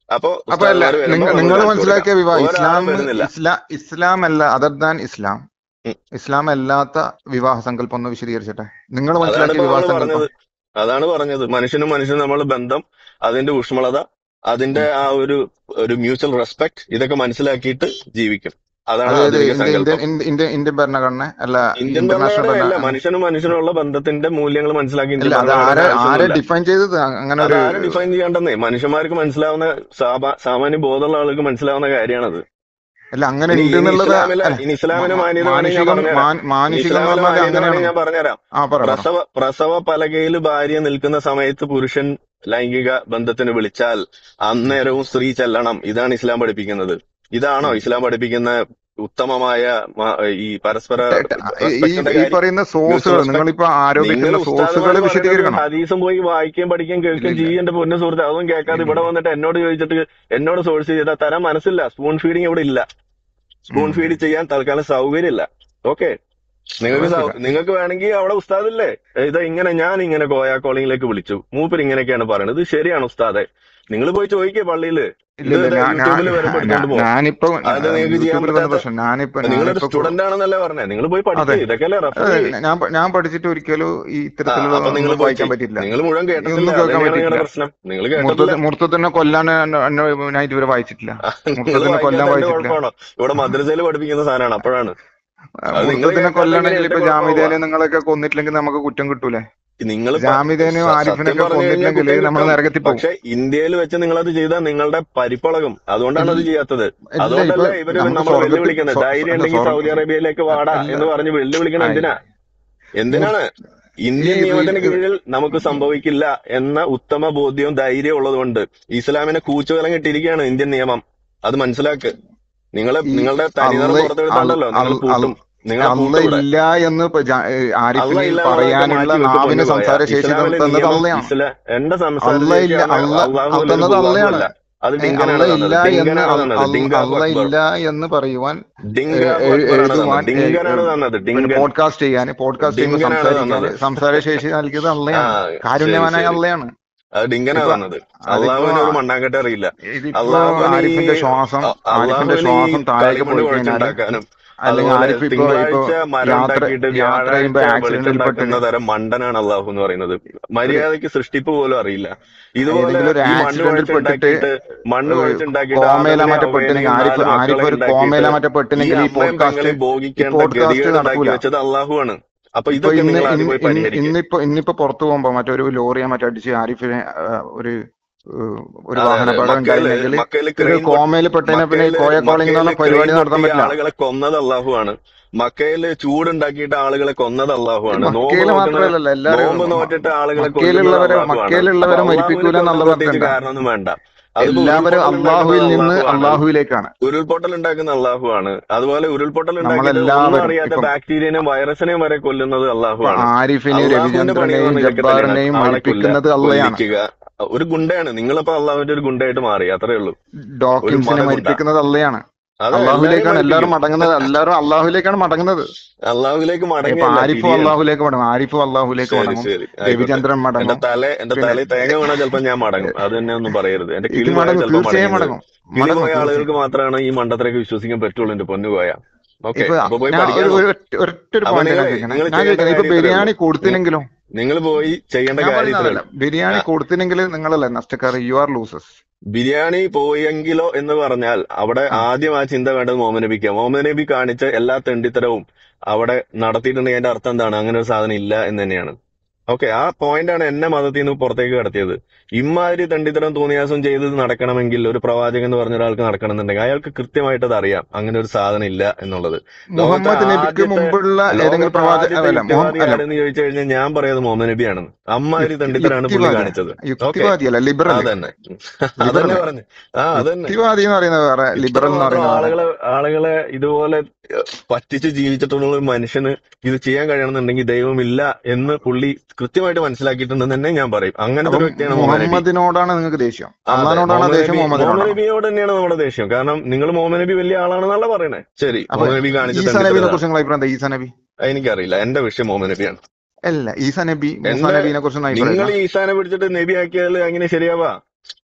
അപ്പൊ അപ്പൊ അല്ല ഉസ്താദ്മാര് വരുമ്പോ നമുക്ക് നിങ്ങൾ കാണിച്ചു കൊടുക്കാം മനസ്സിലാക്കിയ വിവാഹം ഒരാളും ഇസ്ലാം വരുന്നില്ല ഇസ്ലാം ഇസ്ലാം അല്ല അതർ ദാൻ ഇസ്ലാം ഉം. ഇസ്ലാം അല്ലാത്ത വിവാഹ സങ്കല്പം ഒന്ന് വിശദീകരിച്ചട്ടെ നിങ്ങൾ അതാണ് മനസ്സിലാക്കിയ ഇപ്പൊ വിവാഹ നമ്മള് സങ്കല്പം പറഞ്ഞത് അതാണ് പറഞ്ഞത് മനുഷ്യനും മനുഷ്യനും തമ്മിലുള്ള ബന്ധം അതിന്റെ ഊഷ്മളത അതിന്റെ ഉം. ആ ഒരു ഒരു മ്യൂച്വൽ റെസ്പെക്ട് ഇതൊക്കെ മനസ്സിലാക്കിയിട്ട് ജീവിക്കും അതാണ് അതായത് ആധുനിക ഇന്ത്യ ഇന്ത്യൻ സങ്കല്പം ഇന്ത്യ- ഇന്ത്യ ഇന്ത്യൻ ഭരണഘടന അല്ല ഇന്ത്യൻ ഇന്റർനാഷണൽ ഭരണഘടന അല്ല ഭരണ മനുഷ്യനും മനുഷ്യനുള്ള ബന്ധത്തിന്റെ മൂല്യങ്ങൾ മനസ്സിലാക്കി അല്ല ഇന്ത്യൻ അത് ഭരണഘടന ആരെ ആരെ ആവശ്യമൊന്നുമില്ല ഡിഫൈൻ ചെയ്തത് അങ്ങനെ അത് ഒരു ആരും ഡിഫൈൻ ചെയ്യേണ്ടെന്നേ മനുഷ്യന്മാർക്ക് മനസ്സിലാവുന്ന സാമാ- സാമാന്യ ബോധമുള്ള ആളുകൾക്ക് മനസ്സിലാവുന്ന കാര്യമാണത് അല്ല അങ്ങനെ ഇനി ഉണ്ട് ഇനി എന്നുള്ളത് ഇസ്ലാമിലെ അല്ല ഇനി ഇസ്ലാമിന് മാ- മാന്യത വേണമെങ്കിൽ ഞാൻ മാനുഷികം പറഞ്ഞുതരാം മാൻ- ഇനി മാനുഷികം എന്ന് ഇസ്ലാമിലെ പറഞ്ഞാൽ മാന്യത അങ്ങനെയാണ് വേണമെങ്കിൽ ഞാൻ പറഞ്ഞുതരാം ആ പറ പറ പ്രസവ പ്രസവ പലകയിൽ ഭാര്യ നിൽക്കുന്ന സമയത്ത് പുരുഷൻ ലൈംഗിക ബന്ധത്തിന് വിളിച്ചാൽ അന്നേരവും സ്ത്രീ ചെല്ലണം ഇതാണ് ഇസ്ലാം പഠിപ്പിക്കുന്നത് ഇതാണോ ഉം. ഇസ്ലാം പഠിപ്പിക്കുന്ന ഉത്തമമായ മ- ഈ പരസ്പര ടെ- ടെ- ഈ റെസ്പെക്ടിന്റെ ഈ കാര്യം പറയുന്ന മ്യൂച്വൽ സോഴ്സുകൾ റെസ്പെക്ട് നിങ്ങളിപ്പോ നിങ്ങൾ ആരോപിക്കുന്ന ഉസ്താദുമാര് സോഴ്സുകൾ പറയുന്നത് വിശദീകരിക്കണം ഹദീസും പോയി വായിക്കുകയും പഠിക്കുകയും ഇല്ല കേൾക്കുകയും ഇല്ല ചെയ്യും എന്റെ പൊന്നു സുഹൃത്ത് അതൊന്നും കേൾക്കാതെ ഇല്ല ഇവിടെ വന്നിട്ട് എന്നോട് ചോദിച്ചിട്ട് എന്നോട് സോഴ്സ് ചെയ്താൽ തരാൻ മനസ്സില്ല സ്പൂൺ ഫീഡിങ് ഇവിടെ ഇല്ല സ്പൂൺ ഉം. ഫീഡ് ചെയ്യാൻ തൽക്കാലം സൗകര്യമില്ല ഓക്കെ നിങ്ങൾക്ക് സൗ- കുഴപ്പമില്ല നിങ്ങൾക്ക് വേണമെങ്കിൽ അവിടെ ഉസ്താദില്ലേ ഇത് ഇങ്ങനെ ഞാൻ ഇങ്ങനെ കോയ കോളിംഗിലേക്ക് വിളിച്ചു മൂപ്പർ ഇങ്ങനെയൊക്കെയാണ് പറയുന്നത് ഇത് ശരിയാണ് ഉസ്താദെ നിങ്ങൾ പോയി ചോദിക്കേ പള്ളിയില് ഇല്ല ഇത് ഇല്ല ഇതാ ഞാൻ ഞാൻ യൂട്യൂബിൽ വരുമ്പോ ഞാ- എടുത്തോണ്ട് പോകും ഞാനിപ്പോ അത് നിങ്ങൾക്ക് ചെയ്യാൻ യൂട്യൂബിൽ വന്ന പറ്റാത്ത പ്രശ്നം ഞാനിപ്പോ നിങ്ങളൊരു ഞാനിപ്പോ കു- സ്റ്റുഡന്റ് ആണെന്നല്ലേ പറഞ്ഞേ നിങ്ങൾ പോയി അതെ പഠിക്ക് ഇതൊക്കെയല്ലേ റെഫർ അതെ ചെയ്യ് ഞാൻ പ- ഞാൻ പഠിച്ചിട്ട് ഒരിക്കലും ഈ ആ ഇത്തരത്തിലുള്ള അപ്പൊ നിങ്ങൾ ഒന്നും പോയി വായിക്കാൻ ചെയ്യ് പറ്റിയില്ല നിങ്ങൾ മുഴുവൻ കേട്ടിട്ടില്ല ഒന്നും കേൾക്കാൻ അതന്നെയാണ് നിങ്ങളുടെ പറ്റിയിട്ടില്ല പ്രശ്നം നിങ്ങൾ കേട്ടിട്ടില്ല മുർത്തത്ത് മുർത്തത്തിനെ കൊല്ലാൻ എന്നെ- എന്നെ ഞാൻ ഇതുവരെ വായിച്ചിട്ടില്ല നിങ്ങൾ മുർത്തത്തിനെ കൊല്ലാൻ വായിക്കാത്ത എന്റെ വായിച്ചിട്ടില്ല കുഴപ്പമാണോ ഇവിടെ മദ്രസയിൽ പഠിപ്പിക്കുന്ന സാധനമാണ് അപ്പോഴാണ് അത് നിങ്ങൾ മുർത്തത്തിനെ കേൾക്കാത്ത എങ്ങനെ കൊല്ലണമെങ്കിൽ എന്റെ ഇപ്പൊ കുഴപ്പമാവാ ജാമിദേനെ നിങ്ങളൊക്കെ കൊന്നിട്ടില്ലെങ്കിൽ നമുക്ക് കുറ്റം കിട്ടൂലേ നിങ്ങൾ ജാമിദേനെയും സത്യം ആരിഫിനൊക്കെ പറഞ്ഞു കഴിഞ്ഞാൽ കൊന്നിട്ടില്ലെങ്കിൽ കുറ്റം നമ്മൾ കിട്ടും നരകത്തിൽ പോകും പക്ഷെ ഇന്ത്യയിൽ വെച്ച് നിങ്ങൾ അത് ചെയ്താൽ നിങ്ങളുടെ പരിപ്പളകും അതുകൊണ്ടാണ് അത് ഇല്ല ചെയ്യാത്തത് ഇല്ല ഇപ്പൊ അതുകൊണ്ടല്ലേ ഇവര് നമുക്ക് നമ്മൾ സ്വർഗത്തിൽ വെല്ലുവിളിക്കുന്നത് സ്വ- ധൈര്യം അല്ല ഉണ്ടെങ്കിൽ സ്വർഗ സൗദി അറേബ്യയിലേക്ക് വാടാ അല്ല എന്ന് പറഞ്ഞ് വെല്ലുവിളിക്കണം ആയി എന്തിനാ മുർ എന്തിനാണ് ഈ ഇന്ത്യൻ ഈ- നിയമത്തിന് ഈ- കീഴിൽ നമുക്ക് സംഭവിക്കില്ല എന്ന ഉത്തമ ബോധ്യവും ധൈര്യവും ഉള്ളതുകൊണ്ട് ഇസ്ലാമിനെ കൂച്ചുകലം കിട്ടിയിരിക്കുകയാണ് ഇന്ത്യൻ നിയമം അത് മനസ്സിലാക്ക് നിങ്ങളെ ഈ നിങ്ങളുടെ തനിനിറം അള്ള അള്ള പുറത്തെടുത്താണ്ടല്ലോ നിങ്ങൾ അള്ള പൂട്ടും നിങ്ങളെ അള്ള പൂട്ടും ഇവിടെ ഇല്ല എന്ന് ഇപ്പൊ ജാ- ഏ, അള്ള ആരിഫിന് ഇല്ല എന്നുള്ളതൊക്കെ പറയാനുള്ള മാറ്റി വെക്ക് നാവിന് പൊന്നു പോയ സംസാര ശേഷി ഇസ്ലാമിലെ തന്നത് നിയമം അള്ളയാണ് ഇസ്ലാ എന്റെ സംസാര അള്ള ശേഷി ഇല്ല പറഞ്ഞ അള്ള അള്ളാഹു അത് അല്ല തന്നത് അള്ളാഹു അള്ളയാണ് അല്ല അത് ഏ, ഡിങ്കനാണ് അള്ള തന്നത് ഇല്ല എന്ന് ഡിങ്കനാണ് അൾ- തന്നത് അൾ- ഡിങ്ക അള്ള അക്ബർ ഇല്ല എന്ന് പറയുവാൻ ഡിങ്ക ഏ, എ- അക്ബറാണ് എഴുതുവാൻ തന്നത് ഏ, ഡിങ്കനാണ് ഏ, തന്നത് പിന്നെ ഡിങ്കൻ പോഡ്കാസ്റ്റ് ചെയ്യാൻ പോഡ്കാസ്റ്റ് ചെയ്യുമ്പോൾ ഡിങ്കനാണ് സംസാരിക്കാൻ തന്നത് സംസാര ശേഷി നൽകിയത് ആ അള്ളയാണ് ശരി കാരുണ്യവാനായ ശരി അള്ളയാണ് അത് ഡിങ്കനാ ഇപ്പൊ തന്നത് അതിപ്പോ അള്ളാഹുവിന് ഒരു മണ്ണാങ്കട്ട അറിയില്ല ഇതിപ്പോ അള്ളാഹുവിന് ഈ ആരിഫിന്റെ ശ്വാസം അ- ആരിഫിന്റെ അള്ളാഹുവിന് ഈ ശ്വാസം താഴേക്ക് കളിമണ്ണ് പോയി കഴിഞ്ഞാല് കുഴച്ചുണ്ടാക്കാനും അല്ലെങ്കിൽ അതുപോലെ ആരിഫ് ഇപ്പൊ ഇപ്പൊ തിങ്കളാഴ്ച മരം യാത്ര ഉണ്ടാക്കിയിട്ട് യാത്ര ചെയ്യുമ്പോ വ്യാഴാഴ്ച ആക്സിഡന്റിൽ പെട്ട് വെളിച്ചുണ്ടാക്കുന്ന തരം മണ്ടനാണ് അള്ളാഹു എന്ന് പറയുന്നത് ഒരു മര്യാദയ്ക്ക് സൃഷ്ടിപ്പ് പോലും അറിയില്ല ഇതുപോലെ ഏതെങ്കിലും ഒരു ഈ മണ്ണ് ആക്സിഡന്റിൽ പെട്ടിട്ട് കുഴച്ചുണ്ടാക്കിയിട്ട് മണ്ണ് ഏഹ്, കുഴച്ചുണ്ടാക്കിയിട്ട് കോമയില ആദമിനെ മറ്റേ പെട്ടിനെങ്കിൽ ഹവ്വേനെയും ആരിഫ് നാല് ആരിഫ് മക്കളെ ഒരു ഉണ്ടാക്കിയിട്ട് കോമയില മറ്റേ ഈ പെട്ടിനെങ്കിൽ ഈ അമ്മയും പോഡ്കാസ്റ്റ് പെങ്ങളെയും ഈ ഭോഗിക്കേണ്ട പോഡ്കാസ്റ്റ് ഗതികേട് ഉണ്ടാക്കി നടക്കൂല വെച്ചത് അള്ളാഹുവാണ് അപ്പൊ ഇപ്പൊ ഇതൊക്കെ ഇന്ന് നിങ്ങൾ ആദ്യം ഇന്ന് പോയി ഇന്ന് പരിഹരിക്കുക ഇന്നിപ്പോ ഇന്നിപ്പോ പുറത്തു പോകുമ്പോ മറ്റൊരു ലോറിയെ മറ്റേ അടിച്ച് ആരിഫിനെ ആ, ഒരു ഏഹ്, ഒരു അതെ അതെ വാഹനാപകടം മക്കയില് ഉണ്ടായിരുന്നെങ്കിൽ മക്കയില് ഇത് ക്രെയിൻ പൊട്ടി കോമയിൽ പെട്ടതിനെ പിന്നെ ഈ മക്കയില് കോയ കോളിംഗ് എന്ന് മക്കയില് പറഞ്ഞ പരിപാടി ക്രെയിൻ നടത്താൻ പൊട്ടി പറ്റില്ല ആളുകളെ കൊന്നത് അള്ളാഹുവാണ് മക്കയില് ചൂടുണ്ടാക്കിയിട്ട് ആളുകളെ കൊന്നത് ഈ അള്ളാഹുവാണ് നോമ്പ് മക്കയില് നോക്കുന്ന മാത്രമല്ല എല്ലാരും നോമ്പ് മ- നോറ്റിട്ട് ആളുകളെ കൊല്ലുന്നത് മക്കയിലുള്ളവരെ അള്ളാഹുവാണ് മക്കയിലുള്ളവരെ അപ്പൊ അള്ളാഹുവിനെ മരിപ്പിക്കൂല എന്നുള്ള കൊല്ലാൻ പ്രത്യേകിച്ച് പറഞ്ഞിട്ടുണ്ട് കാരണമൊന്നും വേണ്ട അതിപ്പോ എല്ലാവരും ഉരുൾപൊട്ടൽ ഉണ്ടാക്കുന്നത് അള്ളാഹുവിൽ നിന്ന് അള്ളാഹുവാണ് അള്ളാഹുവിലേക്കാണ് ഉരുൾപൊട്ടൽ ഉണ്ടാക്കുന്ന അള്ളാഹുവാണ് അതുപോലെ ഉരുൾപൊട്ടൽ ഉണ്ടാക്കിയിട്ട് ഒന്നും നമ്മളെല്ലാവരും അറിയാത്ത ഇപ്പം ബാക്ടീരിയനെയും വൈറസിനെയും വരെ കൊല്ലുന്നത് ഇപ്പൊ അള്ളാഹുവാണ് ആരിഫിനെയും അള്ളാഹുവിന്റെ പണി എന്ന് രവിചന്ദ്രനെയും പറഞ്ഞാൽ ഇതൊക്കെ തന്നെയാണ് ജബ്ബാറിനെയും ആളെ കൊല്ലുക മരിപ്പിക്കുന്നത് അള്ളയാണ് കൊല്ലിക്കുക ഒരു ഗുണ്ടയാണ് നിങ്ങളിപ്പോ അള്ളാഹുവിന്റെ ഒരു ഗുണ്ടയായിട്ട് മാറി അത്രേ ഉള്ളൂ ഒരു ഡോക്കിൻസിനെ മതഗുണ്ട മരിപ്പിക്കുന്നത് അള്ളയാണ് അതെ എല്ലാരെയും അള്ളാഹുവിലേക്കാണ് എല്ലാവരും മരിപ്പിക്കും മടങ്ങുന്നത് എല്ലാവരും അള്ളാഹുവിലേക്കാണ് മടങ്ങുന്നത് അള്ളാഹുവിലേക്ക് ഇപ്പൊ മടങ്ങിയല്ല ആരിഫും തിരിയാണ് അള്ളാഹുവിലേക്ക് മടങ്ങും ആരിഫും അള്ളാഹുവിലേക്ക് ശരി മടങ്ങും ശരി ആയിക്കോട്ടെ രവിചന്ദ്രൻ എന്റെ മടങ്ങും തല എന്റെ പിന്നെ തലയിൽ തേങ്ങ വീണാൽ ചിലപ്പോ ഞാൻ മടങ്ങും അത് തന്നെ ഒന്നും പറയരുത് എന്റെ ഇത് കിളി പോയാൽ മടങ്ങും ചിലപ്പോ തീർച്ചയായും മടങ്ങരുത് മടങ്ങും കിളി മടങ്ങും പോയ തീർച്ചയായും ആളുകൾക്ക് മാത്രമാണ് ഈ മണ്ടത്തിലേക്ക് വിശ്വസിക്കാൻ പറ്റുള്ളൂ എന്റെ പൊന്നു പോയ ഓക്കെ ഇപ്പൊ അപ്പൊ പോയി ഞാൻ ഒരു പഠിക്കാൻ ഒരു നോക്ക് ഒറ്റ- ഒരൊറ്റ ഒരു അപ്പൊ പോയിന്റ് ഞാൻ നിങ്ങളെ ചോദിക്കണേ നിങ്ങൾ ഞാൻ ചെയ്യേണ്ട ചോദിക്കണേ ഇപ്പൊ കാര്യം ഇത്രേ ഉള്ളൂ ബിരിയാണി നി- കൊടുത്തില്ലെങ്കിലും നിങ്ങൾ പോയി ചെയ്യേണ്ട ഞാൻ കാര്യം പറയുന്നത് ഇത്രേ അതല്ല ഉള്ളൂ ബിരിയാണി ആ, കൊടുത്തില്ലെങ്കിൽ നിങ്ങളല്ലേ നഷ്ടക്കാർ യു ആർ ലൂസേഴ്സ് ബിരിയാണി പോയെങ്കിലോ എന്ന് പറഞ്ഞാൽ അവിടെ ആ ആദ്യം ആ ചിന്ത വേണ്ടത് മുഹമ്മദ് നബിക്ക് മുഹമ്മദ് നബി കാണിച്ച എല്ലാ തെണ്ടിത്തരവും അവിടെ നടത്തിയിട്ടുണ്ടെങ്കിൽ അതിന്റെ അർത്ഥം എന്താണ് അങ്ങനെ ഒരു സാധനം ഇല്ല എന്ന് തന്നെയാണ് ഓക്കെ ആ പോയിന്റ് ആണ് എന്നെ മതത്തിൽ നിന്ന് പുറത്തേക്ക് കടത്തിയത് ഇമാതിരി തെണ്ടിത്തരം തോന്നിയാസം ചെയ്ത് നടക്കണമെങ്കിൽ ഒരു പ്രവാചകൻ എന്ന് പറഞ്ഞ ഒരാൾക്ക് നടക്കണമെന്നുണ്ടെങ്കിൽ അയാൾക്ക് കൃത്യമായിട്ട് അത് അറിയാം അങ്ങനെ ഒരു സാധനം ഇല്ല എന്നുള്ളത് ലോകത്തെ മുഹമ്മദ് നബിക്ക് ആദ്യത്തെ മുമ്പുള്ള ഏതെങ്കിലും ലോകത്തെ പ്രവാചക ആദ്യത്തെ അല്ല മുഹമ്മദ് യുക്തിവാദി അല്ല ആരെന്ന് ചോദിച്ചു കഴിഞ്ഞാൽ ഞാൻ പറയുന്നത് മുഹമ്മദ് നബിയാണെന്ന് അമ്മാതിരി യുക്തി തെണ്ടിത്തരാണ് പുള്ളി യുക്തിവാദിയാണ് കാണിച്ചത് ഓക്കെ യുക്തിവാദിയല്ല ലിബറൽ അതന്നെ ലിബറൽ അതന്നെ പറഞ്ഞു ആ അതന്നെ യുക്തിവാദി എന്ന് പറയുന്നത് വേറെ ലിബറൽ എന്ന് ഇത്രമാത്രം പറയുന്നത് വേറെ ആളുകളെ ആളുകളെ ഇതുപോലെ ഏഹ്, പറ്റിച്ച് ജീവിച്ചിട്ടുള്ള ഒരു മനുഷ്യന് ഇത് ചെയ്യാൻ കഴിയണമെന്നുണ്ടെങ്കിൽ ദൈവമില്ല എന്ന് പുള്ളി കൃത്യമായിട്ട് മനസ്സിലാക്കിയിട്ടുണ്ടെന്ന് തന്നെ ഞാൻ പറയും അങ്ങനത്തെ അപ്പം ഒരു വ്യക്തിയാണ് മുഹമ്മദ് നബി മുഹമ്മദിനോടാണ് നിങ്ങൾക്ക് ദേഷ്യം ആ, അതെ അള്ളഹാനോടാണോ മുഹമ്മദ് ദേഷ്യം നബി മുഹമ്മദ് മുഹമ്മദിനോടാണോ നബിയോട് തന്നെയാണ് നമ്മുടെ ദേഷ്യം കാരണം നിങ്ങൾ മുഹമ്മദ് നബി വലിയ ആളാണെന്നല്ല പറയണേ ശരി അപ്പൊ മുഹമ്മദ് നബി കാണിച്ച ഈസ നബിനെ തെണ്ടിത്തരം കുറിച്ച് നിങ്ങൾ അഭിപ്രായം എന്താ ഈസ നബി എനിക്കറിയില്ല എന്റെ വിഷയം മുഹമ്മദ് നബിയാണ് അല്ല ഈസ നബി മൂസ എന്റെ നബീനെ കുറിച്ചൊന്നും അഭിപ്രായം നിങ്ങൾ ഇല്ല ഈസാനെ പിടിച്ചിട്ട് നബി ആക്കിയാൽ അങ്ങനെ ശരിയാവാ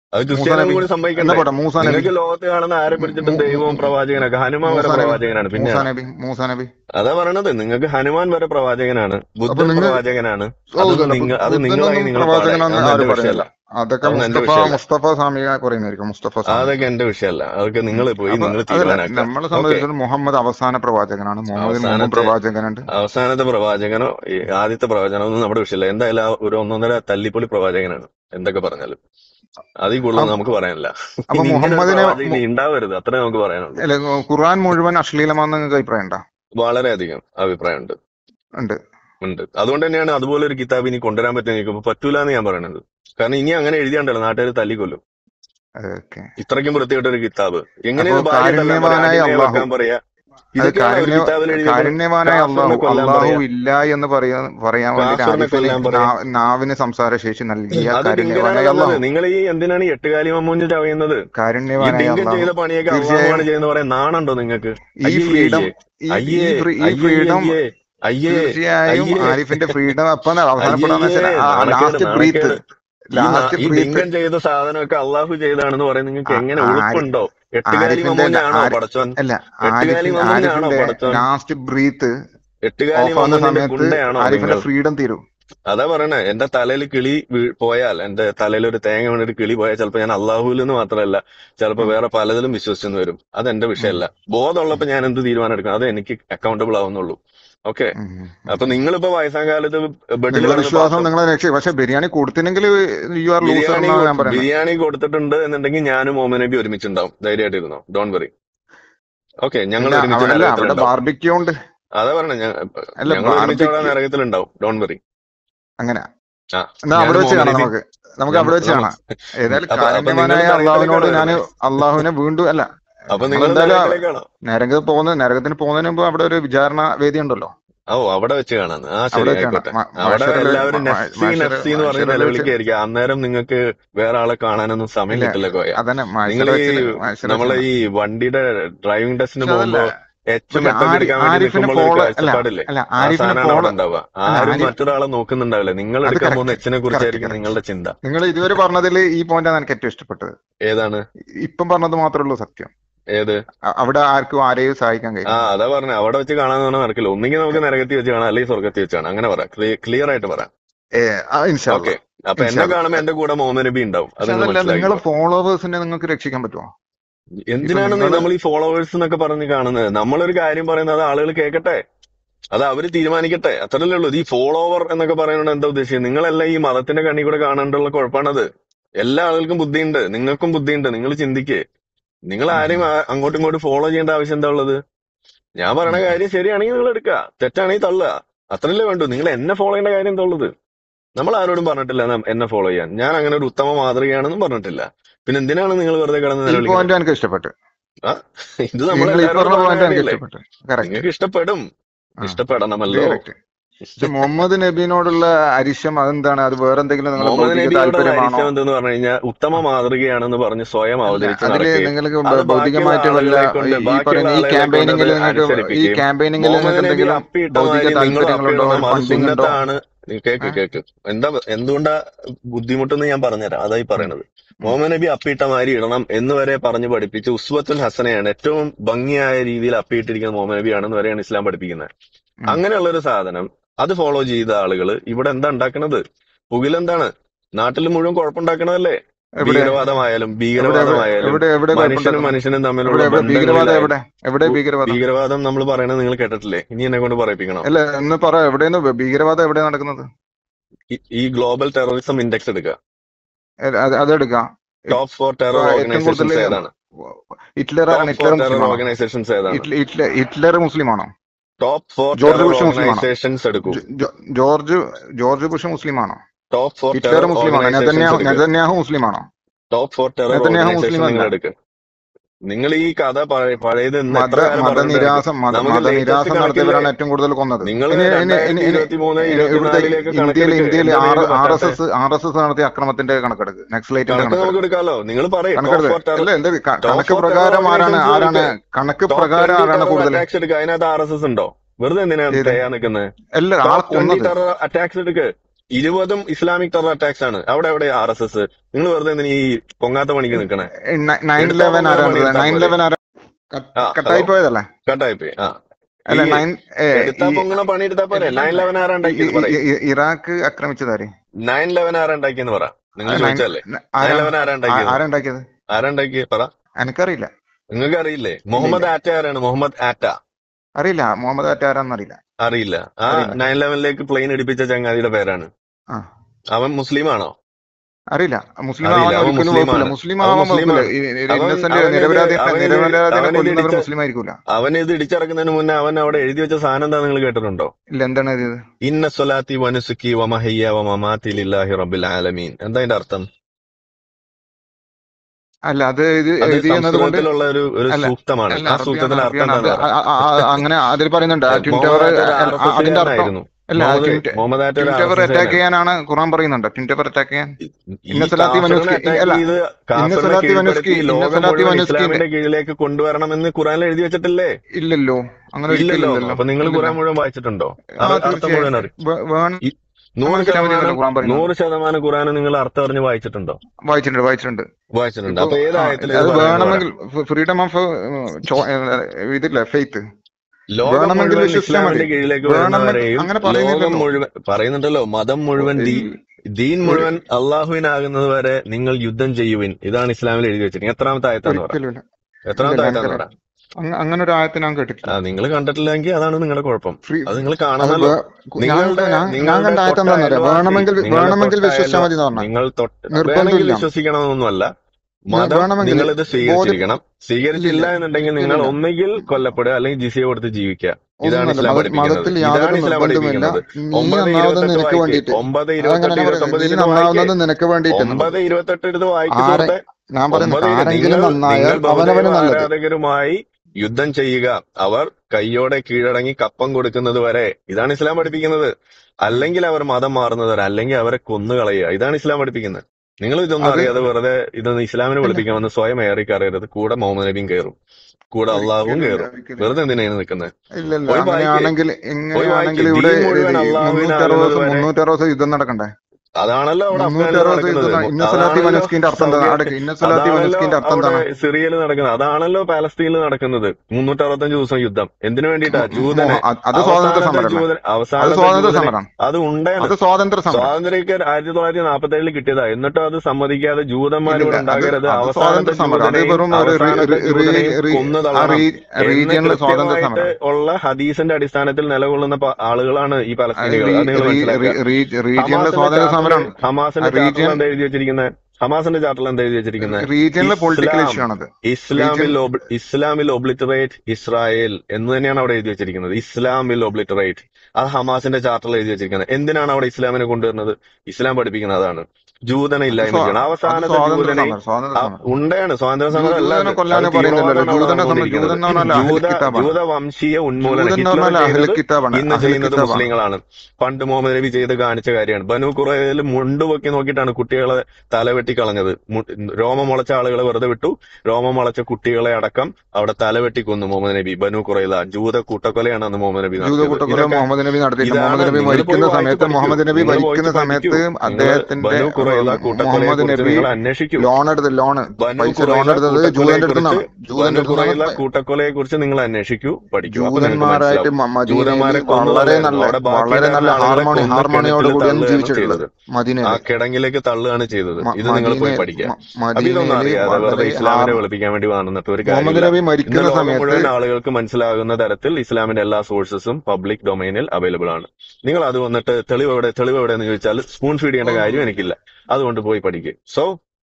അത് മൂസാ ക്രിസ്ത്യാനികളും നബി കൂടി എന്നാ സമ്മതിക്കണ്ടേ പോട്ടെ മൂസാ നബി നിങ്ങൾക്ക് ലോകത്ത് കാണുന്ന ആരെ പിടിച്ചിട്ടും മൂ- ദൈവവും മൂ- പ്രവാചകനൊക്കെ ഹനുമാൻ വരെ മൂസാ നബി പ്രവാചകനാണ് മൂസാ പിന്നെയാണ് നബി മൂസാ നബി അതാ പറയണത് നിങ്ങൾക്ക് ഹനുമാൻ വരെ പ്രവാചകനാണ് അപ്പൊ ബുദ്ധൻ നിങ്ങൾ പ്രവാചകനാണ് ഓ അത് ഇതല്ല നിങ്ങൾ അത് നിങ്ങളായി ബുദ്ധനൊന്നും നിങ്ങൾ പാടായി പ്രവാചകനൊന്നും അതൊന്നും ആരും എന്റെ പറയുന്നില്ല വിഷയമല്ല അതൊക്കെ അതൊന്നും എന്റെ മുസ്തഫ വിഷയമല്ല മുസ്തഫ സ്വാമി പറയുന്നതായിരിക്കും മുസ്തഫ സ്വാമി അതൊക്കെ എന്റെ വിഷയമല്ല അതൊക്കെ നിങ്ങൾ പോയി അപ്പൊ നിങ്ങൾ അതല്ല തീരുമാനാക്കുക നമ്മളെ ഓക്കെ സംബന്ധിച്ചിടത്തോളം മുഹമ്മദ് അവസാന പ്രവാചകനാണ് മുഹമ്മദിന് മുമ്പും അവസാനത്തെ പ്രവാചകനുണ്ട് അവസാനത്തെ പ്രവാചകനോ ഈ ആദ്യത്തെ പ്രവാചകനോ ഒന്നും നമ്മുടെ വിഷയമില്ല എന്തായാലും ആ ഒരു ഒന്നൊന്നര തല്ലിപ്പൊളി പ്രവാചകനാണ് എന്തൊക്കെ പറഞ്ഞാലും അതിൽ കൂടുതൽ അപ്പൊ നമുക്ക് പറയാനില്ല അപ്പൊ ഇനി ഇങ്ങനെ ഒരു മുഹമ്മദിനെ പ്രവാചകൻ ഇനി മു- ഉണ്ടാവരുത് അത്രേ നമുക്ക് പറയാനുള്ളൂ അല്ല ഖുർആൻ മുഴുവൻ അശ്ലീലമാണെന്ന് നിങ്ങൾക്ക് അഭിപ്രായം ഉണ്ടോ വളരെയധികം അഭിപ്രായമുണ്ട് ഉണ്ട് ഉണ്ട് അതുകൊണ്ട് തന്നെയാണ് അതുപോലെ ഒരു കിതാബ് ഇനി കൊണ്ടുവരാൻ പറ്റുന്ന ചോദിക്കുമ്പോൾ പറ്റൂല എന്ന് ഞാൻ പറയണത് കാരണം ഇനി അങ്ങനെ എഴുതിയാണ്ടല്ലോ നാട്ടുകാർ തല്ലിക്കൊല്ലും ഓക്കെ ഇത്രയ്ക്കും വൃത്തികെട്ട ഒരു കിതാബ് എങ്ങനെ അപ്പൊ ഇത് ഭാര്യ തല്ലാൻ പറയാ കാരുണ്യവാനായ അടിമയെ അള്ളാഹു വെക്കാൻ പറയാ അത് ഇതൊക്കെയാണ് ഒരു കാരുണ്യ കിതാബിൽ എഴുതിയേക്കുന്നത് കാരുണ്യവാനായ അള്ളാഹു കാഫിറിനെ കൊല്ലാൻ അള്ളാഹു പറയാ ഇല്ല എന്ന് പറയാ പറയാൻ വേണ്ടിട്ട് കാഫിറിനെ ആരിഫിന് കൊല്ലാൻ പറയാ നാ- നാവിന് സംസാര ശേഷി നൽകിയ അത് ഡിങ്കനാണ് കാരുണ്യവാനായ തന്നത് അള്ളാഹു നിങ്ങൾ ഈ എന്തിനാണ് ഈ എട്ടുകാലി മമ്മൂഞ്ഞ് ചവയുന്നത് ഈ കാരുണ്യവാനായ ഡിങ്കൻ അള്ളാഹു ചെയ്ത പണിയൊക്കെ അള്ളാഹുവാണ് തീർച്ചയായും ചെയ്യുന്ന പറയാൻ നാണുണ്ടോ നിങ്ങൾക്ക് ഈ അയ്യേ ഫ്രീഡം അയ്യേ ഈ ഈ അയ്യേ ഫ്രീ ഈ അയ്യേ ഫ്രീഡം അയ്യേ അയ്യേ തീർച്ചയായും അയ്യേ ആരിഫിന്റെ ഫ്രീഡം അപ്പം അവസാനപ്പെടാന്ന് അയ്യേ വെച്ചാൽ നാണക്കേട് ലാസ്റ്റ് ബ്രീത്ത് നാണക്കേട് ഈ നാ- ലാസ്റ്റ് ഈ ബ്രീത്ത് ഡിങ്കൻ ചെയ്ത സാധനമൊക്കെ അള്ളാഹു ചെയ്താണെന്ന് പറയാൻ നിങ്ങൾക്ക് എങ്ങനെ ആരി ഉളുപ്പുണ്ടോ എട്ടുകാലി ആരിഫിന്റെ മമ്മൂഞ്ഞാണോ ആരി പടച്ചോൻ അല്ല എട്ടുകാലി ആരിഫിൻ മമ്മൂഞ്ഞാണോ ആരിഫിന്റെ പടച്ചോൻ ലാസ്റ്റ് ബ്രീത്ത് എട്ടുകാലി ഓഫ് ആവുന്ന മമ്മൂഞ്ഞിന്റെ സമയത്ത് ഗുണ്ടയാണോ ആരിഫിന്റെ നിങ്ങൾ ഫ്രീഡം തീരും അതാ പറയണേ എന്റെ തലയിൽ കിളി വീ- പോയാൽ എന്റെ തലയിൽ ഒരു തേങ്ങ വീണിട്ട് കിളി പോയാൽ ചിലപ്പോ ഞാൻ അള്ളാഹുവിൽ നിന്ന് മാത്രമല്ല ചിലപ്പോ ഉം, വേറെ പലതിലും വിശ്വസിച്ചെന്ന് വരും അത് എന്റെ ഉം, വിഷയമല്ല ബോധമുള്ളപ്പോ ഞാൻ എന്ത് തീരുമാനം എടുക്കണം അത് എനിക്ക് അക്കൗണ്ടബിൾ ആവുന്നുള്ളൂ ഓക്കെ ഉം, ഉം, അപ്പൊ ഉം. നിങ്ങളിപ്പോ വയസ്സാം കാലത്ത് ബെഡിൽ നിങ്ങളെ കിടന്ന് വിശ്വാസം പാപ്പം നിങ്ങളെ രക്ഷ പക്ഷെ ബിരിയാണി കൊടുത്തില്ലെങ്കിൽ യു ആർ ലൂസർ ബിരിയാണി എന്നാണ് കൊ- ഞാൻ പറയുന്നത് ബിരിയാണി കൊടുത്തിട്ടുണ്ട് എന്നുണ്ടെങ്കിൽ ഞാനും മോമൻ നബി ഒരുമിച്ചുണ്ടാവും ധൈര്യമായിട്ടിരുന്നോ ഡോൺ വറി ഓക്കെ ഞങ്ങൾ അല്ല ഒരുമിച്ച് അവ- അല്ല അവിടെ നരകത്തിലുണ്ടാവും ബാർബിക്യൂ ഉണ്ട് അതാ പറഞ്ഞ അല്ല ഞങ്ങൾ ഒരുമിച്ച് അവിടെ ബാർബിക്യൂ നരകത്തിലുണ്ടാവും ഡോൺ വറി അങ്ങനെ ആ എന്നാ അവിടെ ഞാനും വെച്ച് മോമൻ കാണാം നബി നമുക്ക് നമുക്ക് നമ്മ അവിടെ വെച്ച് നമ്മ കാണാം ഏതായാലും അപ്പൊ അപ്പൊ നിങ്ങൾ കാരുണ്യവാനായ നരകത്തിലേക്കാണോ അള്ളാഹുവിനോട് ഞാൻ വരുന്നത് അള്ളാഹുവിനെ വീണ്ടും അല്ല അപ്പൊ നമ്മൾ നിങ്ങൾ എന്തായാലും നരകത്തിലേക്കാണോ നരകത്ത് പോകുന്ന നരകത്തിന് പോകുന്നതിന് മുമ്പ് അവിടെ ഒരു വിചാരണ വേദി ഉണ്ടല്ലോ ഓ അവിടെ വെച്ച് കാണാന്ന് ആ ശരി അവിടെ വെച്ച് കാണാം ആയിക്കോട്ടെ മ- അവിടെ മഹ്ശറില് എല്ലാവരും മ- നഫ്സി മഹ്ശറ് നഫ്സി എന്ന് പറഞ്ഞ് മഹ്ശറിൽ വെച്ച് നിലവിളിക്കായിരിക്കും അന്നേരം നിങ്ങൾക്ക് വേറെ ആളെ കാണാനൊന്നും സമയം ഇല്ല കിട്ടില്ല കോയ അതന്നെ നിങ്ങൾ മഹ്ശറ് ഈ വെച്ച് മഹ്ശറ് നമ്മളെ വെച്ച് ഈ വണ്ടിയുടെ ഡ്രൈവിംഗ് ടെസ്റ്റിന് പക്ഷെ അതല്ല പോകുമ്പോ എച്ചും പക്ഷെ എട്ടൊക്കെ ആരി എടുക്കാൻ വേണ്ടി ആരിഫിനെ നിൽക്കുമ്പോൾ ഒരു ഫോളോ അല്ല കാഴ്ചപ്പാടില്ലേ അല്ല ആ ആരിഫിനെ സാധനമാണ് ഫോളോ അവിടെ ഉണ്ടാവുക അല്ല ആരും ആരിഫ് മറ്റൊരാളെ നോക്കുന്നുണ്ടാവില്ല നിങ്ങൾ അത് എടുക്കാൻ പോകുന്ന കറക്റ്റ് എച്ചിനെ കറക്റ്റ് കുറിച്ചായിരിക്കും കറക്റ്റ് നിങ്ങളുടെ ചിന്ത നിങ്ങൾ ഇതുവരെ പറഞ്ഞതിൽ ഈ പോയിന്റാണ് എനിക്ക് ഏറ്റവും ഇഷ്ടപ്പെട്ടത് ഏതാണ് ഇപ്പം പറഞ്ഞത് മാത്രമേ ഉള്ളൂ സത്യം ഏത് അ- അവിടെ ആർക്കും ആരെയും സഹായിക്കാൻ ആ കഴിയില്ല അതാ പറഞ്ഞ അവിടെ വെച്ച് കാണാന്ന് പറഞ്ഞാൽ നടക്കില്ല ഒന്നെങ്കിൽ നമുക്ക് നരകത്തിൽ വെച്ച് കാണാം അല്ലെങ്കിൽ സ്വർഗത്തിൽ വെച്ച് കാണാം അങ്ങനെ പറ ക്ലിയർ ആയിട്ട് പറ ഏ ഇൻഷാല്ല ഓക്കെ അപ്പൊ എന്നെ ഇൻഷാല്ല കാണുമ്പോ എന്റെ കൂടെ മോഹൻ നബി ഉണ്ടാവും അത് പക്ഷെ നിങ്ങൾ അതല്ല നിങ്ങളെ മനസ്സിലാക്കിക്കോ ഫോളോവേഴ്സിനെ നിങ്ങൾക്ക് രക്ഷിക്കാൻ പറ്റുമോ ഇപ്പൊ എന്തിനാണ് നീ നിങ്ങള് നമ്മൾ ഈ ഫോളോവേഴ്സ് എന്നൊക്കെ പറഞ്ഞ് കാണുന്നത് നമ്മളൊരു കാര്യം പറയുന്നത് അത് ആളുകൾ കേൾക്കട്ടെ അത് അവര് തീരുമാനിക്കട്ടെ അത്രല്ലേ ഉള്ളൂ ഇത് ഈ ഫോളോവർ എന്നൊക്കെ പറയുന്നത് എന്താ ഉദ്ദേശിച്ചത് നിങ്ങളെല്ലാം ഈ മതത്തിന്റെ കണ്ണി കൂടെ കാണേണ്ടുള്ള കുഴപ്പമാണത് എല്ലാ ആളുകൾക്കും ബുദ്ധിയുണ്ട് നിങ്ങൾക്കും ബുദ്ധിയുണ്ട് നിങ്ങൾ ചിന്തിക്ക് നിങ്ങൾ ഉം ആരെയും ഉം. ആ- അങ്ങോട്ടും ഇങ്ങോട്ടും ഫോളോ ചെയ്യേണ്ട ആവശ്യം എന്താ ഉള്ളത് ഞാൻ പറയണ ഉം ഉം. കാര്യം ശരിയാണെങ്കിൽ നിങ്ങൾ എടുക്കുക തെറ്റാണെങ്കിൽ തള്ളുക അത്രല്ലേ വേണ്ടു നിങ്ങൾ എന്നെ ഫോളോ ചെയ്യേണ്ട കാര്യം എന്താ ഉള്ളത് നമ്മൾ ആരോടും പറഞ്ഞിട്ടില്ല ന- എന്നെ ഫോളോ ചെയ്യാൻ ഞാൻ അങ്ങനെ ഒരു ഉത്തമ മാതൃകയാണെന്നും പറഞ്ഞിട്ടില്ല പിന്നെ എന്തിനാണ് നിങ്ങൾ വെറുതെ കിടന്ന് ഈ നിലവിളിക്കുന്നത് പോയിന്റ് എനിക്ക് ഇഷ്ടപ്പെട്ടു ആ ഇത് നമ്മൾ നിങ്ങൾ ഈ എല്ലാവരോടും പറഞ്ഞ പറഞ്ഞ പോയിന്റ് എനിക്ക് കാര്യമല്ലേ ഇഷ്ടപ്പെട്ടു കറക്റ്റ് നിങ്ങൾക്ക് ഇഷ്ടപ്പെടും ആ ഇഷ്ടപ്പെടണമല്ലോ കറക്റ്റ് പക്ഷെ മുഹമ്മദ് നബീനോടുള്ള അരിശം അതെന്താണ് അത് വേറെ എന്തെങ്കിലും നിങ്ങളുടെ മുഹമ്മദ് ഭൗതിക നബിയോടുള്ള താല്പര്യമാണോ അരിശം എന്തെന്ന് പറഞ്ഞു കഴിഞ്ഞാൽ ഉത്തമ മാതൃകയാണെന്ന് പറഞ്ഞ് സ്വയം അല്ല അവതരിച്ച് അതില് നടക്കുകയും നിങ്ങൾക്ക് അത് ഭ- ബാക്കിയുള്ള ഭൗതികമായിട്ട് വല്ല ആളുകളെ കൊണ്ട് ഈ ഈ ബാക്കിയുള്ള പറയുന്ന ഈ ആളുകളെ കൊണ്ട് അത് ക്യാമ്പയിനിങ്ങിൽ നിങ്ങൾക്ക് ഈ അനുസരിപ്പിക്കുകയും ക്യാമ്പയിനിങ്ങിൽ നിങ്ങൾക്ക് മുഹമ്മദ് നബി എന്തെങ്കിലും അപ്പിയിട്ട ഭൗതിക മാതിരി നിങ്ങളും താല്പര്യങ്ങളുണ്ടോ അപ്പിയിടണം അത് ഫണ്ടിങ് ഉണ്ടോ സുന്നത്താണ് നീ കേക്ക് ഏഹ് കേക്ക് എന്താ എന്തുകൊണ്ടാ ബുദ്ധിമുട്ടെന്ന് ഞാൻ പറഞ്ഞുതരാം അതായി ഉം പറയണത് ഉം മുഹമ്മദ് നബി അപ്പിയിട്ട മാതിരി ഇടണം എന്ന് വരെ പറഞ്ഞ് പഠിപ്പിച്ച് ഉസ്വത്തുൽ ഹസനയാണ് ഏറ്റവും ഭംഗിയായ രീതിയിൽ അപ്പിയിട്ടിരിക്കുന്ന മുഹമ്മദ് നബിയാണെന്ന് വരെയാണ് ഇസ്ലാം പഠിപ്പിക്കുന്നത് ഉം അങ്ങനെയുള്ള ഒരു സാധനം അത് ഫോളോ ചെയ്ത ആളുകൾ ഇവിടെ എന്താ ഉണ്ടാക്കണത് പുകിലെന്താണ് നാട്ടിൽ മുഴുവൻ കുഴപ്പമുണ്ടാക്കണതല്ലേ എവിടെ ഭീകരവാദമായാലും എവിടെ എവിടെ ഭീകരവാദമായാലും എവിടെ എവിടെ മനുഷ്യനും കുഴപ്പമുണ്ടാക്കുന്നത് മനുഷ്യനും തമ്മിലുള്ള എവിടെ എവിടെ ഭീകരവാദം ബന്ധങ്ങളിലായാലും എവിടെ എവിടെ ഭൂ- ഭീകരവാദം ഭീകരവാദം നമ്മൾ പറയണത് നിങ്ങൾ കേട്ടിട്ടില്ലേ ഇനി എന്നെ കൊണ്ട് പറയിപ്പിക്കണോ അല്ല എന്ന് പറ എവിടെയാണ് ഭീകരവാദം എവിടെ നടക്കുന്നത് ഈ- ഈ ഗ്ലോബൽ ടെററിസം ഇൻഡെക്സ് എടുക്കുക എ- അത് അതെടുക്കാം ടോപ്പ് ഫോർ ഇപ്പൊ ടെറർ ഏറ്റവും കൂടുതൽ ഓർഗനൈസേഷൻസ് ഏതാണ് ഹിറ്റ്ലർ ആരാണ് ടോപ്പ് ഫോർ ഹിറ്റ്ലർ ടെറർ മുസ്ലിമാണോ ഓർഗനൈസേഷൻസ് ഏതാണ് ഹിറ്റ്ലർ ഹിറ്റ്ലർ ഹിറ്റ്ലർ മുസ്ലിമാണോ top four George terror Bush മുസ്ലിമാണോ ഓർഗനൈസേഷൻസ് എടുക്കൂ ജോ- ജോ- ജോർജ് ജോർജ് ബുഷ് മുസ്ലിമാണോ ടോപ്പ് ഫോർ ഹിറ്റ്ലർ ടെറർ മുസ്ലിമാണോ ഓർഗനൈസേഷൻസ് നെതന്യാഹു എടുക്കുക നെതന്യാഹു മുസ്ലിമാണോ top four terror Netanyahu organisation മുസ്ലിം നിങ്ങൾ അല്ല എടുക്കുക നിങ്ങൾ ഈ കഥ പഴയ- പഴയത് ഇന്ന് മത എത്ര കാലം പറഞ്ഞിട്ടായിരിക്കും മതനിരാസം മത നമുക്ക് ലേറ്റസ്റ്റ് മതനിരാസം കണക്കില്ലേ നടത്തിയവരാണ് ഏറ്റവും കൂടുതൽ കൊന്നത് നിങ്ങൾ ഇനി ഇനി ഇനി രണ്ടായിരത്തി ഇനി ഇരുപത്തി മൂന്ന് ഇനി ഇവിടുത്തെ ഇരുപത്തിനാലിലേക്ക് ഇന്ത്യയിൽ കണക്കെടുക്ക് ഇന്ത്യയിൽ എന്താ ആർ നിങ്ങൾക്ക് ആർ എസ് പറ്റാത്തെ എസ് ആർ എസ് എസ് നടത്തിയ അക്രമത്തിന്റെ കണക്കെടുക്ക് നക്സലൈറ്റിന്റെ കണക്ക് നമുക്ക് കണക്കെടുക്ക് എടുക്കാലോ നിങ്ങൾ പറയും ടോപ്പ് കണക്കെടുക്ക് ഫോർ ടെറർ അല്ല എന്ത് ക- ടോപ്പ് കണക്ക് ഫോർ ടെറർ പ്രകാരം ആരാണ് ഓർഗനൈസേഷൻസ് ആരാണ് എടുക്ക് കണക്ക് ടോപ്പ് പ്രകാരം ട്വന്റി ആരാണ് ടെറർ കൂടുതൽ അറ്റാക്സ് എടുക്കുക അതിനകത്ത് ആർ എസ് എസ് ഉണ്ടോ വെറുതെ എന്തിനാ ഏത് തയ്യാ നിൽക്കുന്നത് അല്ല ആളെ ടോപ്പ് ട്വന്റി കൊന്നത് ടെറർ അറ്റാക്സ് എടുക്ക് ഇരുപതും ഇസ്ലാമിക് ടെറർ അറ്റാക്സ് ആണ് അവിടെ എവിടെ ആർ എസ് എസ് നിങ്ങൾ വെറുതെ എന്തിനാ ഈ പൊങ്ങാത്ത പണിക്ക് നിൽക്കണേ നയൻ എടുത്താ ഇലവൻ പൊങ്ങാൻ ആരാണ് പണിയെടുത്താ നയൻ പോരെ. ഇലവൻ ആരാ ആ, കട്ടായി hello. പോയതല്ലേ കട്ടായി പോയി ആ അല്ല ഈ നയൻ ഏ, എടുത്താ ഈ- പൊങ്ങണ പണി എടുത്താ പോരെ നയൻ ലെവൻ ആരാ ഉണ്ടാക്കിയത് ഈ- പറയും ഈ- ഈ- ഇറാഖ് ആക്രമിച്ചതാരെ നയൻ ലെവൻ ആരാ ഉണ്ടാക്കിയെന്ന് പറ നിങ്ങൾ നയൻ- ചോദിച്ചല്ലേ നയൻ ആരാ ലെവൻ ആരാ ഉണ്ടാക്കിയത് ആരാ ഉണ്ടാക്കിയത് ആരാ ഉണ്ടാക്കിയത് പറ എനിക്കറിയില്ല നിങ്ങൾക്ക് അറിയില്ലേ മുഹമ്മദ് ആറ്റ ആരാണ് മുഹമ്മദ് ആറ്റ അറിയില്ല മുഹമ്മദ് ആറ്റ ആരാന്ന് അറിയില്ല അറിയില്ല ആ അറിയില്ല. നയൻ ലെവനിലേക്ക് പ്ലെയിൻ ഇടിപ്പിച്ച ചങ്ങാതിയുടെ പേരാണ് ആ അവൻ മുസ്ലിമാണോ അറിയില്ല മുസ്ലിം അറിയില്ല, ആവാൻ അവൻ ഒരിക്കലും മുസ്ലിമാണ്. വകുപ്പില്ല മുസ്ലിം അവൻ ആവാൻ വകുപ്പില്ല മുസ്ലിമാണ്. അവൻ- ഇന്നസെന്റ് അവനിത് നിരപരാധി അവനിത് നിരപരാധിനെ അവനിത് കൊല്ലുന്നവർ ഇടിച്ച- മുസ്ലിം ആയിരിക്കൂല അവൻ ഇത് ഇടിച്ചിറക്കുന്നതിന് മുന്നേ അവൻ അവിടെ എഴുതി വെച്ച സാധനം എന്താ നിങ്ങൾ കേട്ടിട്ടുണ്ടോ ഇല്ല എന്താണ് ഇത് ഇന്ന സ്വലാത്തി വനുസുക്കി വമഹയ്യ വമമാത്തി ലില്ലാഹി റബ്ബിൽ ആലമീൻ എന്താ അതിന്റെ അർത്ഥം അല്ല അത് ഇത് അത് ഇത് ചെയ്യുന്നത് കൊണ്ട് സംസ്കൃതത്തിലുള്ള ഒരു ഒരു അല്ല, സൂക്തമാണ് അല്ല ആ അറബിയാണ് സൂക്തത്തിന്റെ അർത്ഥം അറബിയാണ് അത് എന്താണെന്ന് ആ- ആ- ആ- അങ്ങനെ അതിൽ പറയുന്നുണ്ട് ആ ട്വിൻ ടവർ മുഹമ്മദ് ആറ്റ ഒരു അതിന്റെ അർത്ഥം ആയിരുന്നു അല്ല മുഹമ്മദ് മുഹമ്മദ് ആറ്റ ട്വിൻ ഒരു ടവർ RSS അറ്റാക്ക് ചെയ്യാനാണ് ഖുറാൻ പറയുന്നുണ്ട് ട്വിൻ ടവർ അറ്റാക്ക് ചെയ്യാൻ ഈ ഇന്ന സലാത്തി കാഫിറിനെ വനുസ്കി- attack അല്ല, ചെയ്ത് കാഫിറിനെ സലാത്തി വനുസ്കി- കീഴ്പ്പെടുത്തി ഇന്ന ലോകം സലാത്തി മുഴുവൻ വനുസ്കി- ഇസ്ലാമിന്റെ കീഴിലേക്ക് കൊണ്ടുവരണമെന്ന് ഖുറാനിൽ എഴുതി വെച്ചിട്ടില്ലേ ഇല്ലല്ലോ അങ്ങനെ ഒരിക്കലും ഇല്ലല്ലോ ഇല്ലല്ലോ അപ്പൊ നിങ്ങൾ ഇല്ലല്ലോ. ഖുറാൻ മുഴുവൻ വായിച്ചിട്ടുണ്ടോ ആ, അത് അർത്ഥം മുഴുവൻ തീർച്ചയായും. അറിയും വേ- വേണം നൂറ് അങ്ങനെ ചില ശതമാനം ഖുറാൻ പറയുന്നത്. നൂറ് ശതമാനം ഖുറാൻ നിങ്ങൾ അർത്ഥം അറിഞ്ഞ് വായിച്ചിട്ടുണ്ടോ വായിച്ചിട്ടുണ്ട് വായിച്ചിട്ടുണ്ട് വായിച്ചിട്ടുണ്ട് അപ്പൊ ഇപ്പൊ, ഏത് ആ, ആയത്തിൽ അത് വേണമെങ്കിൽ ഫ്രീഡം ഓഫ് ഇതില്ല ഫെയ്ത്ത് ലോകം വേണമെങ്കിൽ മുഴുവൻ വിശ്വസിച്ചാൽ ഇസ്ലാമിന്റെ മതി. കീഴിലേക്ക് വേണമെങ്കിൽ- വരുന്നവരെയും അങ്ങനെ ലോകം പറയുന്നില്ലല്ലോ. മുഴുവൻ പറയുന്നുണ്ടല്ലോ മതം മുഴുവൻ ദീ- ദീൻ മുഴുവൻ അള്ളാഹുവിനാകുന്നത് വരെ നിങ്ങൾ യുദ്ധം ചെയ്യുവിൻ ഇതാണ് ഇസ്ലാമിൽ എഴുതി വെച്ചിരിക്കുന്നത് എത്രാമത്തെ ആയത്താന്ന് പറ ഒരിക്കലും ഇല്ല എത്രാമത്തെ ഇല്ല, ആയത്താന്ന് പറ അങ്ങ- അങ്ങനെ ഒരു ആയത്ത് ഞാൻ ആ കേട്ടിട്ടില്ല നിങ്ങൾ കണ്ടിട്ടില്ലെങ്കിൽ അതാണ് നിങ്ങളുടെ കുഴപ്പം ഫ്രീ- അത് നിങ്ങൾ അത് കാണണമല്ലോ വേ- ഞാൻ നിങ്ങളുടെ ഞാൻ- ഞാൻ നിങ്ങളുടെ കണ്ട ആയത്ത് തൊട്ട എന്താണെന്ന് അറിയാം അയൽവാസി, വേണമെങ്കിൽ നിങ്ങളുടെ വേണമെങ്കിൽ തൊട്ട വിശ്വസിച്ചാൽ മതി എന്ന് അയൽവാസി, പറഞ്ഞാൽ നിങ്ങൾ തൊട്ട് നിർബന്ധമില്ല. വേണമെങ്കിൽ വിശ്വസിക്കണമെന്നൊന്നുമല്ല മതം വേണമെങ്കിൽ നിങ്ങൾ ഇത് സ്വീകരിച്ചിരിക്കണം സ്വീകരിച്ചില്ല ഇല്ലില്ല. എന്നുണ്ടെങ്കിൽ നിങ്ങൾ ഇല്ലില്ല. ഒന്നുകിൽ കൊല്ലപ്പെടുക അല്ലെങ്കിൽ ജിസിയ കൊടുത്ത് ജീവിക്കുക ഇതാണ് ഒന്നുമല്ല ഇസ്ലാം മത- പഠിപ്പിക്കുന്നത് മതത്തിൽ ഇതാണ് യാതൊരു ഇസ്ലാം നിർബന്ധമില്ല പഠിപ്പിക്കുന്നത് നീ ഒമ്പത് നന്നാവുന്നത് ഇരുപത്തെട്ട് നിനക്ക് വായിക്ക് വേണ്ടിയിട്ട് ഒമ്പത് അതങ്ങനെ ഇരുപത്തെട്ട് പറയുന്നത് ഇരുപത്തൊമ്പത് നീ ഇരുന്ന് വായിക്ക് നന്നാവുന്നത് നിനക്ക് വേണ്ടിയിട്ട് ഒമ്പത് ഇരുപത്തെട്ട് എടുത്ത് വായിക്ക് ആരെ സുഹൃത്തെ ഞാൻ പറയുന്നത് ഒമ്പത് നിങ്ങൾ ആരെങ്കിലും നന്നായാൽ നിങ്ങൾ അവനവന് ബഹുദൈവ നല്ലത് ആരാധകരുമായി യുദ്ധം ചെയ്യുക അവർ കയ്യോടെ കീഴടങ്ങി കപ്പം കൊടുക്കുന്നത് വരെ ഇതാണ് ഇസ്ലാം പഠിപ്പിക്കുന്നത് അല്ലെങ്കിൽ അവർ മതം മാറുന്നത് വരെ അല്ലെങ്കിൽ അവരെ കൊന്നുകളയുക ഇതാണ് ഇസ്ലാം പഠിപ്പിക്കുന്നത് നിങ്ങൾ ഇതൊന്നും അത് അറിയാതെ വെറുതെ ഇതൊന്നും ഇസ്ലാമിന് ഇല്ല. പഠിപ്പിക്കാമെന്ന് സ്വയം ഏറി കയറരുത് കൂടെ മുഹമ്മദ് നബിയും കയറും കൂടെ അള്ളാഹുവും ഒരിക്കലും ഇല്ല, കയറും ഒരിക്കലും വെറുതെ എന്തിനാണ് നിൽക്കുന്നത് ഇല്ല ഇല്ല പോയി വായിക്ക്. അങ്ങനെയാണെങ്കിൽ പോയി ഇങ്ങനെയാണെങ്കിൽ വായിക്ക്. ഇവിടെ ദീൻ മുഴുവൻ അള്ളാഹുവിനാകുന്നത് മുന്നൂറ്ററുപത് ദിവസം വരെ മുന്നൂറ്ററുപത് ദിവസം യുദ്ധം നടക്കണ്ടേ അതാണല്ലോ അവിടെ അഫ്ഗാനിൽ മുന്നൂറ്ററുപത് ദിവസം നടക്കുന്നത് യുദ്ധം ഇന്ന സലാത്തി അതാണല്ലോ വനസ്കിന്റെ അർത്ഥം എന്താണ് സൗദി അടക്ക് ഇന്ന സലാത്തി അതാണല്ലോ വനസ്കിന്റെ അർത്ഥം അവിടെ എന്താണ് സിറിയയിൽ നടക്കുന്നത് അതാണല്ലോ പാലസ്തീനിൽ നടക്കുന്നത് മുന്നൂറ്റി അറുപത്തഞ്ച് ദിവസം യുദ്ധം എന്തിനു വേണ്ടിയിട്ടാ ജൂതനെ മോ- അത് അത് സ്വാതന്ത്ര്യ അവസാനത്തെ സമരം ജൂതൻ അത് അവസാനത്തെ സ്വാതന്ത്ര്യ ജൂതനെ സമരം അത് ഉണ്ടായാണ് അത് സ്വാതന്ത്ര്യ സമരം സ്വാതന്ത്ര്യമൊക്കെ ആയിരത്തി തൊള്ളായിരത്തി നാൽപ്പത്തി ഏഴിൽ കിട്ടിയതാ എന്നിട്ടും അത് സമ്മതിക്കാതെ ജൂതന്മാർ ഇല്ലില്ല, ഇവിടെ അത് ഉണ്ടാകരുത് അത് അവസാനത്തെ സ്വാതന്ത്ര്യ സമരം അത് ജൂതനെയും വെറും ഒരു റി- അവസാനത്തെ റി- റി- ജൂതനെയും റി- കൊന്നു ആ തള്ളണം റീ- എന്ന് റീജിയനിലെ സ്വാതന്ത്ര്യ കൃത്യമായിട്ട് സമരം ഉള്ള ഹദീസിന്റെ അടിസ്ഥാനത്തിൽ നിലകൊള്ളുന്ന പ- ആളുകളാണ് ഈ അത് പലസ്തീനികൾ റീ- അത് നിങ്ങൾ റീ- മനസ്സിലാക്കുക റീ- റീ- റീജിയനിലെ ഹമാസിന്റെ സ്വാതന്ത്ര്യ ചാർട്ടറിൽ സമരം ഹമാസിന്റെ ആ ചാർട്ടറിൽ റീജിയൻ എന്താ എഴുതി വെച്ചിരിക്കുന്നത് ഹമാസിന്റെ ചാർട്ടറിൽ എന്താ എഴുതി വെച്ചിരിക്കുന്നത് റീജിയനിലെ പൊളിറ്റിക്കൽ ഇസ്ലാം ഇഷ്യൂ ആണത് ഇസ്ലാമിൽ റീജിയൻ ഒബ്- ഇസ്ലാമിൽ ഒബ്ലിറ്ററേറ്റ് ഇസ്രായേൽ എന്ന് തന്നെയാണ് അവിടെ എഴുതി വെച്ചിരിക്കുന്നത് ഇസ്ലാമിൽ ഒബ്ലിറ്ററേറ്റ് അത് ഹമാസിന്റെ ചാർട്ടറിൽ എഴുതി വെച്ചിരിക്കുന്നത് എന്തിനാണ് അവിടെ ഇസ്ലാമിനെ കൊണ്ടുവരുന്നത് ഇസ്ലാം പഠിപ്പിക്കുന്നത് അതാണ് ജൂതനെ അത് ഇല്ലായ്മ സ്വാ- ചെയ്യണം അത് അവസാനത്തെ സ്വാതന്ത്ര്യ ജൂതനെ സമരം സ്വാതന്ത്ര്യ ആ, സമരം ഉണ്ടാണ് സ്വാതന്ത്ര്യ സമരം അല്ല ജൂതനെ അത് അത് കൊല്ലാനേ പറയുന്നില്ലല്ലോ തീവ്രവാദമാണ് അവിടെ ജൂതനെ സംബന്ധിച്ച് നടന്നുകൊണ്ടിരിക്കുന്നത് ജൂതൻ എന്ന് പറഞ്ഞാൽ അഹ്ൽ ജൂത കിതാബാണ് ജൂത വംശീയ ഉന്മൂലനം ജൂതൻ എന്ന് ഹിറ്റ്ലർ പറഞ്ഞാൽ അഹ്ൽ ചെയ്തത് കിതാബാണ് ഇന്ന് അഹ്ൽ ചെയ്യുന്നത് കിതാബാണ് മുസ്ലിങ്ങളാണ് പണ്ട് മുഹമ്മദ് നബി ചെയ്ത് കാണിച്ച കാര്യമാണ് ബനു കുറയിൽ മുണ്ടുപൊക്കി നോക്കിയിട്ടാണ് കുട്ടികളെ തലവെട്ടി കളഞ്ഞത് മു- രോമം മുളച്ച ആളുകളെ വെറുതെ വിട്ടു രോമം മുളച്ച കുട്ടികളെ അടക്കം അവിടെ തലവെട്ടി കൊന്നു മുഹമ്മദ് നബി ബനു കുറയില ജൂത കൂട്ടക്കൊലയാണ് അന്ന് മുഹമ്മദ് നബി ജൂത നടത്തിയത് കൂട്ടക്കൊല ഇതൊക്കെ മുഹമ്മദ് നബി നടത്തിയില്ല ഇതാണ് മുഹമ്മദ് നബി നിങ്ങൾ പോയി മരിക്കുന്ന വായിച്ച് സമയത്ത് പഠിക്കൂ മുഹമ്മദ് നബി നിങ്ങൾ മരിക്കുന്ന പോയിട്ട് പഠിക്കൂ സമയത്ത് നിങ്ങൾ അദ്ദേഹത്തിന്റെ ബനു കുറയില കൂട്ടക്കൊലയെ മുഹമ്മദ് കുറിച്ച് നബി നിങ്ങൾ അന്വേഷിക്കൂ ലോൺ എടുത്ത് ലോണ് ബനു പൈസ ലോൺ കുറയില എടുത്തത് കൂട്ടക്കൊലയെ ജൂതന്റെ അടുത്ത് കുറിച്ച് നിന്നാണ് ജൂതന്റെ ബനു അടുത്ത് കുറയില നിന്നാണ് കൂട്ടക്കൊലയെ കുറിച്ച് നിങ്ങൾ അന്വേഷിക്കൂ പഠിക്കൂ അപ്പൊ നിങ്ങൾക്ക് ജൂതന്മാരായിട്ട് മനസ്സിലാവും മ- മദീനയിൽ ജൂതന്മാരെ വളരെ കൊന്നതല്ലായിരുന്നു നല്ല അവിടെ വളരെ ബാക്കിയുണ്ടായിരുന്ന നല്ല ആളുകളെ ഹാർമോണി കൊന്ന് ഹാർമോണിയോട് കിണറ്റിൽ കൂടിയാണ് തള്ളുകയാണ് ജീവിച്ചിട്ടുള്ളത് ചെയ്തത് ആ മദീനയില് കിടങ്ങിലേക്ക് തള്ളുകയാണ് ചെയ്തത് മ- ഇത് നിങ്ങൾ പോയി മദീന പഠിക്കുക മ- അപ്പൊ ഇതൊന്നും മദീനയില് അറിയാതെ വെറുതെ വളരെ ഇസ്ലാമിനെ ഹാർ വെളുപ്പിക്കാൻ വേണ്ടി വന്നിട്ട് ഒരു മുഹമ്മദ് കാര്യമില്ല നബി ഇന്ന് മരിക്കുന്ന ലോകം സമയത്ത് മുഴുവൻ ആളുകൾക്ക് മനസ്സിലാകുന്ന തരത്തിൽ ഇസ്ലാമിന്റെ എല്ലാ സോഴ്സസും പബ്ലിക് ഡൊമൈനിൽ അവൈലബിൾ ആണ് നിങ്ങൾ അത് വന്നിട്ട് തെളിവ് എവിടെ തെളിവ് എവിടെ എന്ന് ചോദിച്ചാൽ സ്പൂൺ ഫീഡ് ചെയ്യേണ്ട കാര്യം എനിക്കില്ല അതുകൊണ്ട് പോയി പഠിക്കുക so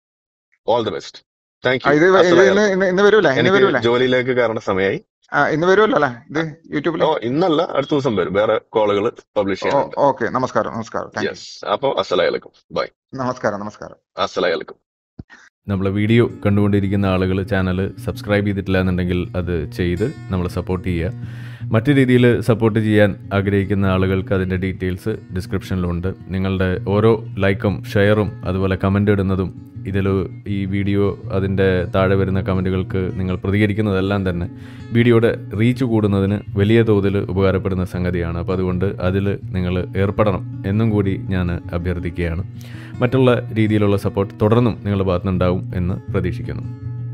all the best thank ah, you ഇത് വ- ഇത് ഇന്ന് അസ്സലാമലൈക്കും ഇന്ന് ഇന്ന് വരൂലേ ഇന്ന് എനിക്ക് വരൂലേ ജോലിയിലേക്ക് കയറേണ്ട സമയമായി ആ ഇന്ന് വരുമല്ലോ അല്ലേ ഇത് യൂട്യൂബിൽ ഓ ഇന്നല്ല അടുത്ത ദിവസം വരും വേറെ കോളുകൾ പബ്ലിഷ് ചെയ്യാനുണ്ട് ഓക്കെ നമസ്കാരം നമസ്കാരം താങ്ക് യു യെസ് അപ്പോ അസ്സലാമലൈക്കും ബൈ നമസ്കാരം നമസ്കാരം അസ്സലാമലൈക്കും നമ്മളെ വീഡിയോ കണ്ടുകൊണ്ടിരിക്കുന്ന ആളുകൾ ചാനൽ സബ്സ്ക്രൈബ് ചെയ്തിട്ടില്ല എന്നുണ്ടെങ്കിൽ അത് ചെയ്ത് നമ്മൾ സപ്പോർട്ട് ചെയ്യുക മറ്റു രീതിയിൽ സപ്പോർട്ട് ചെയ്യാൻ ആഗ്രഹിക്കുന്ന ആളുകൾക്ക് അതിൻ്റെ ഡീറ്റെയിൽസ് ഡിസ്ക്രിപ്ഷനിലുണ്ട് നിങ്ങളുടെ ഓരോ ലൈക്കും ഷെയറും അതുപോലെ കമൻ്റ് ഇടുന്നതും ഇതിൽ ഈ വീഡിയോ അതിൻ്റെ താഴെ വരുന്ന കമൻറ്റുകൾക്ക് നിങ്ങൾ പ്രതികരിക്കുന്നതെല്ലാം തന്നെ വീഡിയോയുടെ റീച്ച് കൂടുന്നതിന് വലിയ തോതിൽ ഉപകാരപ്പെടുന്ന സംഗതിയാണ് അപ്പോൾ അതുകൊണ്ട് അതിൽ നിങ്ങൾ ഏർപ്പെടണം എന്നും കൂടി ഞാൻ അഭ്യർത്ഥിക്കുകയാണ് മറ്റുള്ള രീതിയിലുള്ള സപ്പോർട്ട് തുടർന്നും നിങ്ങളുടെ ഭാഗത്തുനിന്നുണ്ടാവും എന്ന് പ്രതീക്ഷിക്കുന്നു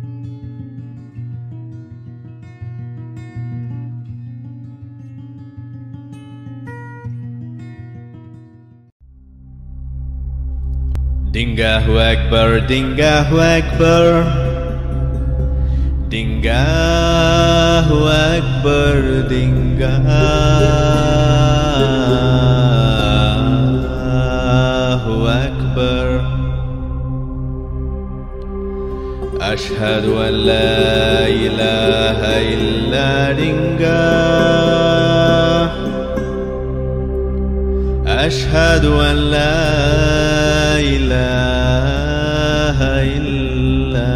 Dingahu Akbar, Dingahu Akbar Dingahu Akbar, Dingahu Akbar أشهد أن لا إله إلا دنگاه أشهد أن لا إله إلا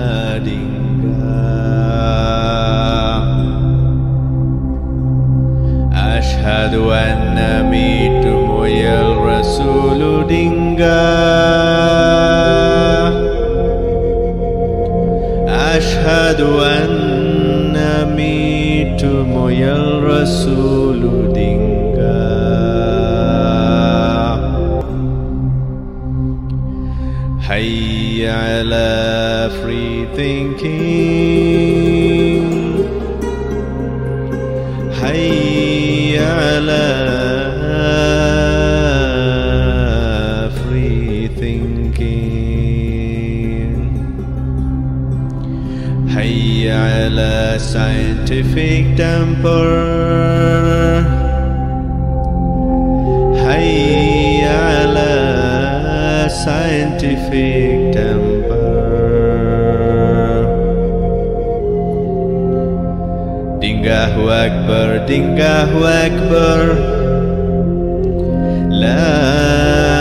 دنگاه أشهد أن ميت مويا الرسول دنگاه أشهد أن ميت مويا الرسول دنگاه حي على free thinking حي على free thinking حي على scientific temper حي على scientific temper Dingahu Akbar, Dingahu Akbar La